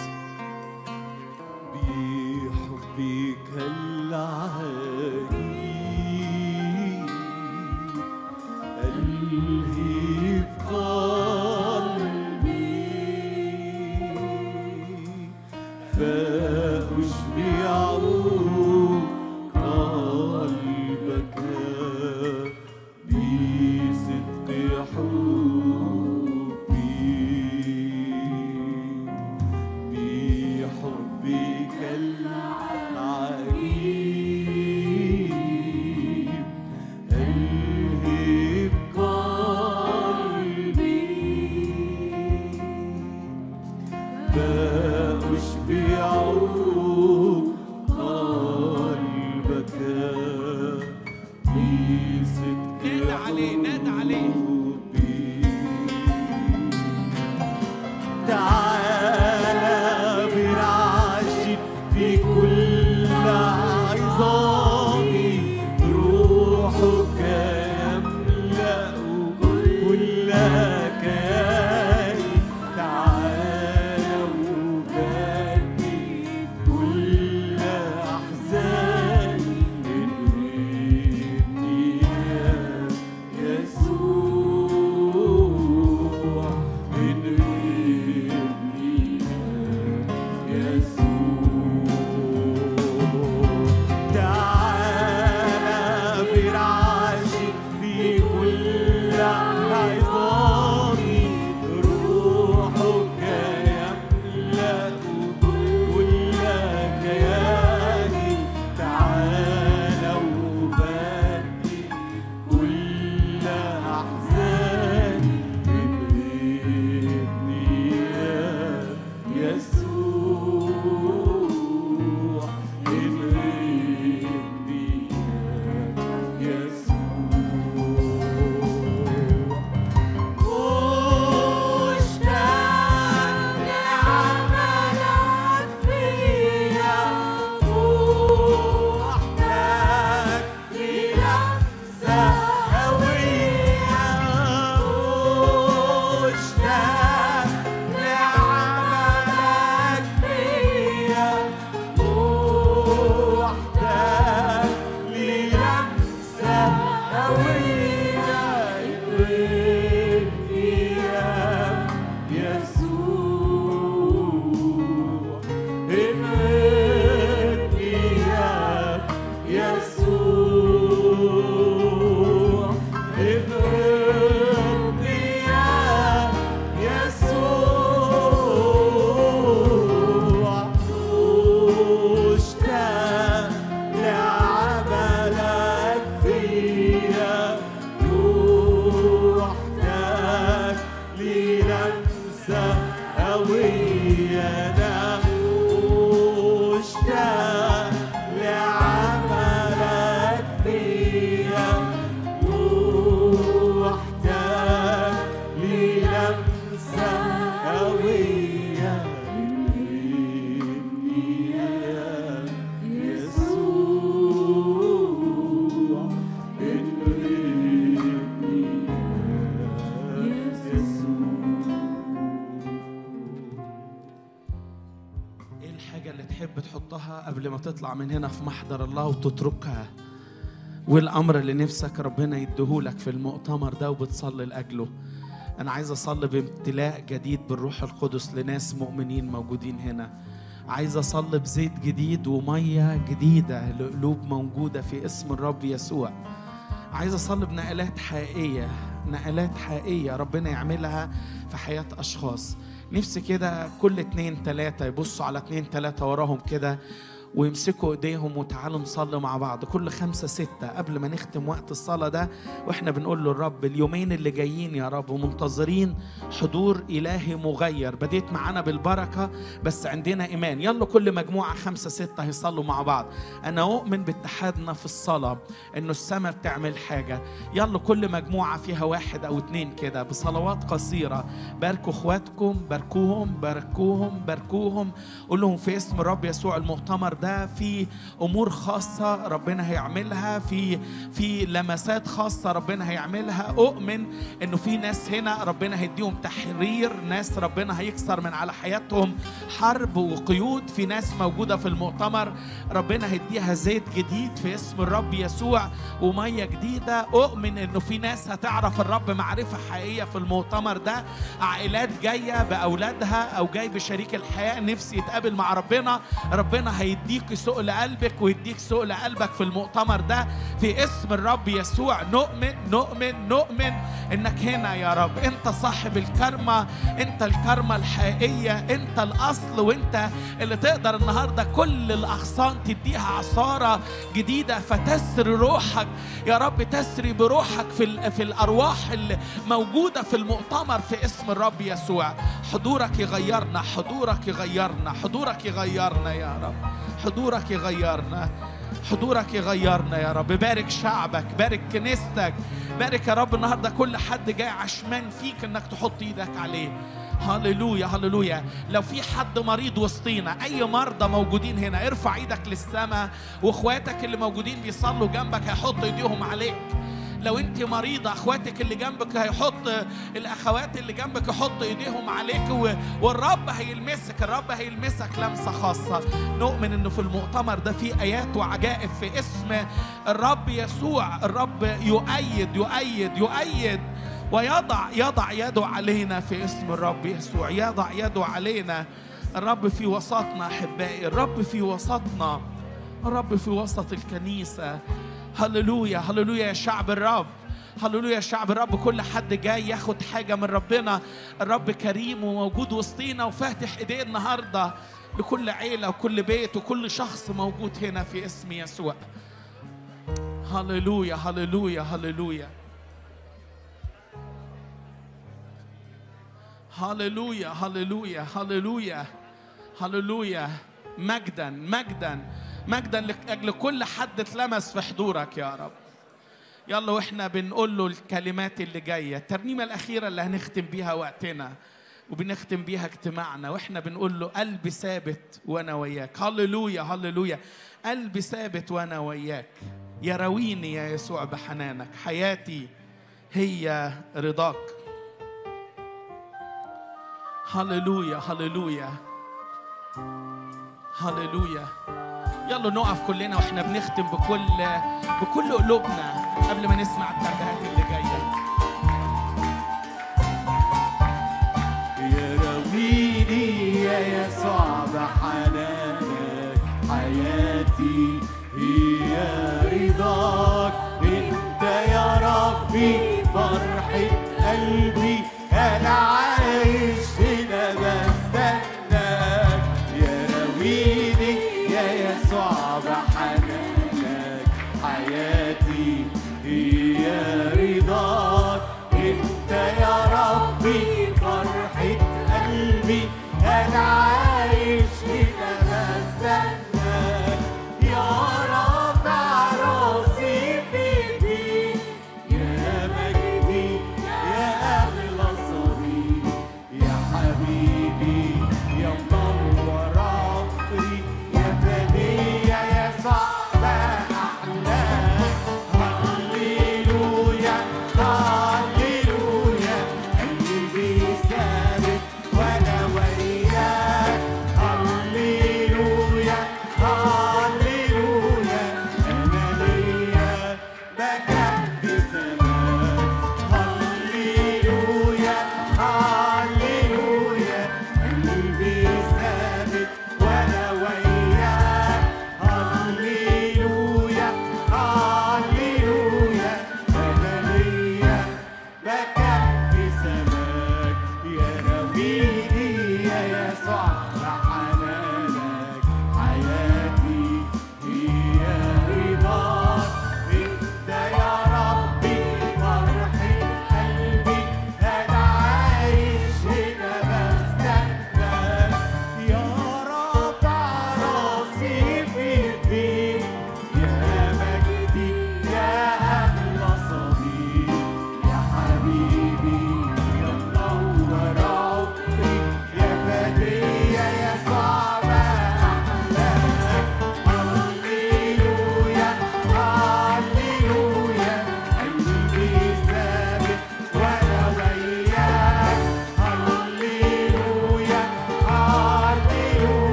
Speaker 3: بحبك العجيب ألهب قلبي فأشبع قلبك بصدق حبي بحبك العجيب ألهب قلبي فأشبع قلبك بصدق
Speaker 1: نادى عليه نادى عليه
Speaker 3: حبي تعالى برعش في كل عظامي روحك يملأ كل كياني تعالى وبدي كل أحزاني انهضني يا يسوع
Speaker 1: بتحطها قبل ما تطلع من هنا في محضر الله وتتركها والامر اللي نفسك ربنا يديهولك في المؤتمر ده وبتصلي لاجله انا عايز اصلي بامتلاء جديد بالروح القدس لناس مؤمنين موجودين هنا عايز اصلي بزيت جديد وميه جديده لقلوب موجوده في اسم الرب يسوع عايز اصلي بنقلات حقيقيه نقلات حقيقيه ربنا يعملها في حياه اشخاص نفسي كده كل اتنين تلاتة يبصوا على اتنين تلاتة وراهم كده ويمسكوا ايديهم وتعالوا نصلي مع بعض كل خمسة ستة قبل ما نختم وقت الصلاة ده واحنا بنقول له الرب اليومين اللي جايين يا رب ومنتظرين حضور إلهي مغير بديت معانا بالبركة بس عندنا إيمان يلا كل مجموعة خمسة ستة هيصلوا مع بعض أنا أؤمن باتحادنا في الصلاة إنه السماء بتعمل حاجة يلا كل مجموعة فيها واحد أو اتنين كده بصلوات قصيرة باركوا إخواتكم باركوهم باركوهم باركوهم قول لهم في اسم الرب يسوع المؤتمر ده في امور خاصه ربنا هيعملها في في لمسات خاصه ربنا هيعملها اؤمن انه في ناس هنا ربنا هيديهم تحرير ناس ربنا هيكسر من على حياتهم حرب وقيود في ناس موجوده في المؤتمر ربنا هيديها زيت جديد في اسم الرب يسوع وميه جديده اؤمن انه في ناس هتعرف الرب معرفه حقيقيه في المؤتمر ده عائلات جايه باولادها او جاي بشريك الحياه نفسي يتقابل مع ربنا ربنا هيديك سوق لقلبك ويديك سوق لقلبك في المؤتمر ده في اسم الرب يسوع نؤمن نؤمن نؤمن انك هنا يا رب انت صاحب الكرمه انت الكرمه الحقيقيه انت الاصل وانت اللي تقدر النهارده كل الاغصان تديها عصاره جديده فتسري روحك يا رب تسري بروحك في ال- في الارواح اللي موجوده في المؤتمر في اسم الرب يسوع حضورك يغيرنا حضورك يغيرنا حضورك يغيرنا يا رب حضورك يغيرنا حضورك يغيرنا يا رب بارك شعبك بارك كنيستك بارك يا رب النهارده كل حد جاي عشمان فيك انك تحط ايدك عليه هللويا هللويا لو في حد مريض وسطينا اي مرضى موجودين هنا ارفع ايدك للسماء واخواتك اللي موجودين بيصلوا جنبك هيحطوا ايديهم عليك لو انت مريضة اخواتك اللي جنبك هيحط الاخوات اللي جنبك يحط ايديهم عليك و- والرب هيلمسك الرب هيلمسك لمسة خاصة نؤمن انه في المؤتمر ده في ايات وعجائب في اسم الرب يسوع الرب يؤيد يؤيد يؤيد ويضع يضع يده علينا في اسم الرب يسوع يضع يده علينا الرب في وسطنا احبائي الرب في وسطنا الرب في وسط الكنيسة هللويا هللويا يا شعب الرب هللويا يا شعب الرب كل حد جاي ياخد حاجة من ربنا الرب كريم وموجود وسطينا وفاتح ايديه النهاردة لكل عيلة وكل بيت وكل شخص موجود هنا في اسم يسوع هللويا هللويا هللويا هللويا هللويا هللويا هللويا مجدا مجدا مجدا لاجل كل حد اتلمس في حضورك يا رب يلا واحنا بنقول له الكلمات اللي جايه الترنيمه الاخيره اللي هنختم بيها وقتنا وبنختم بيها اجتماعنا واحنا بنقول له قلبي ثابت وانا وياك هللويا هللويا قلبي ثابت وانا وياك يرويني يا يسوع بحنانك حياتي هي رضاك هللويا هللويا هللويا يلا نقف كلنا واحنا بنختم بكل بكل قلوبنا قبل ما نسمع الترنيمات اللي جايه
Speaker 3: يرويني يا يسوع بحنانك حياتي هي رضاك انت يا ربي فرحة قلبي انا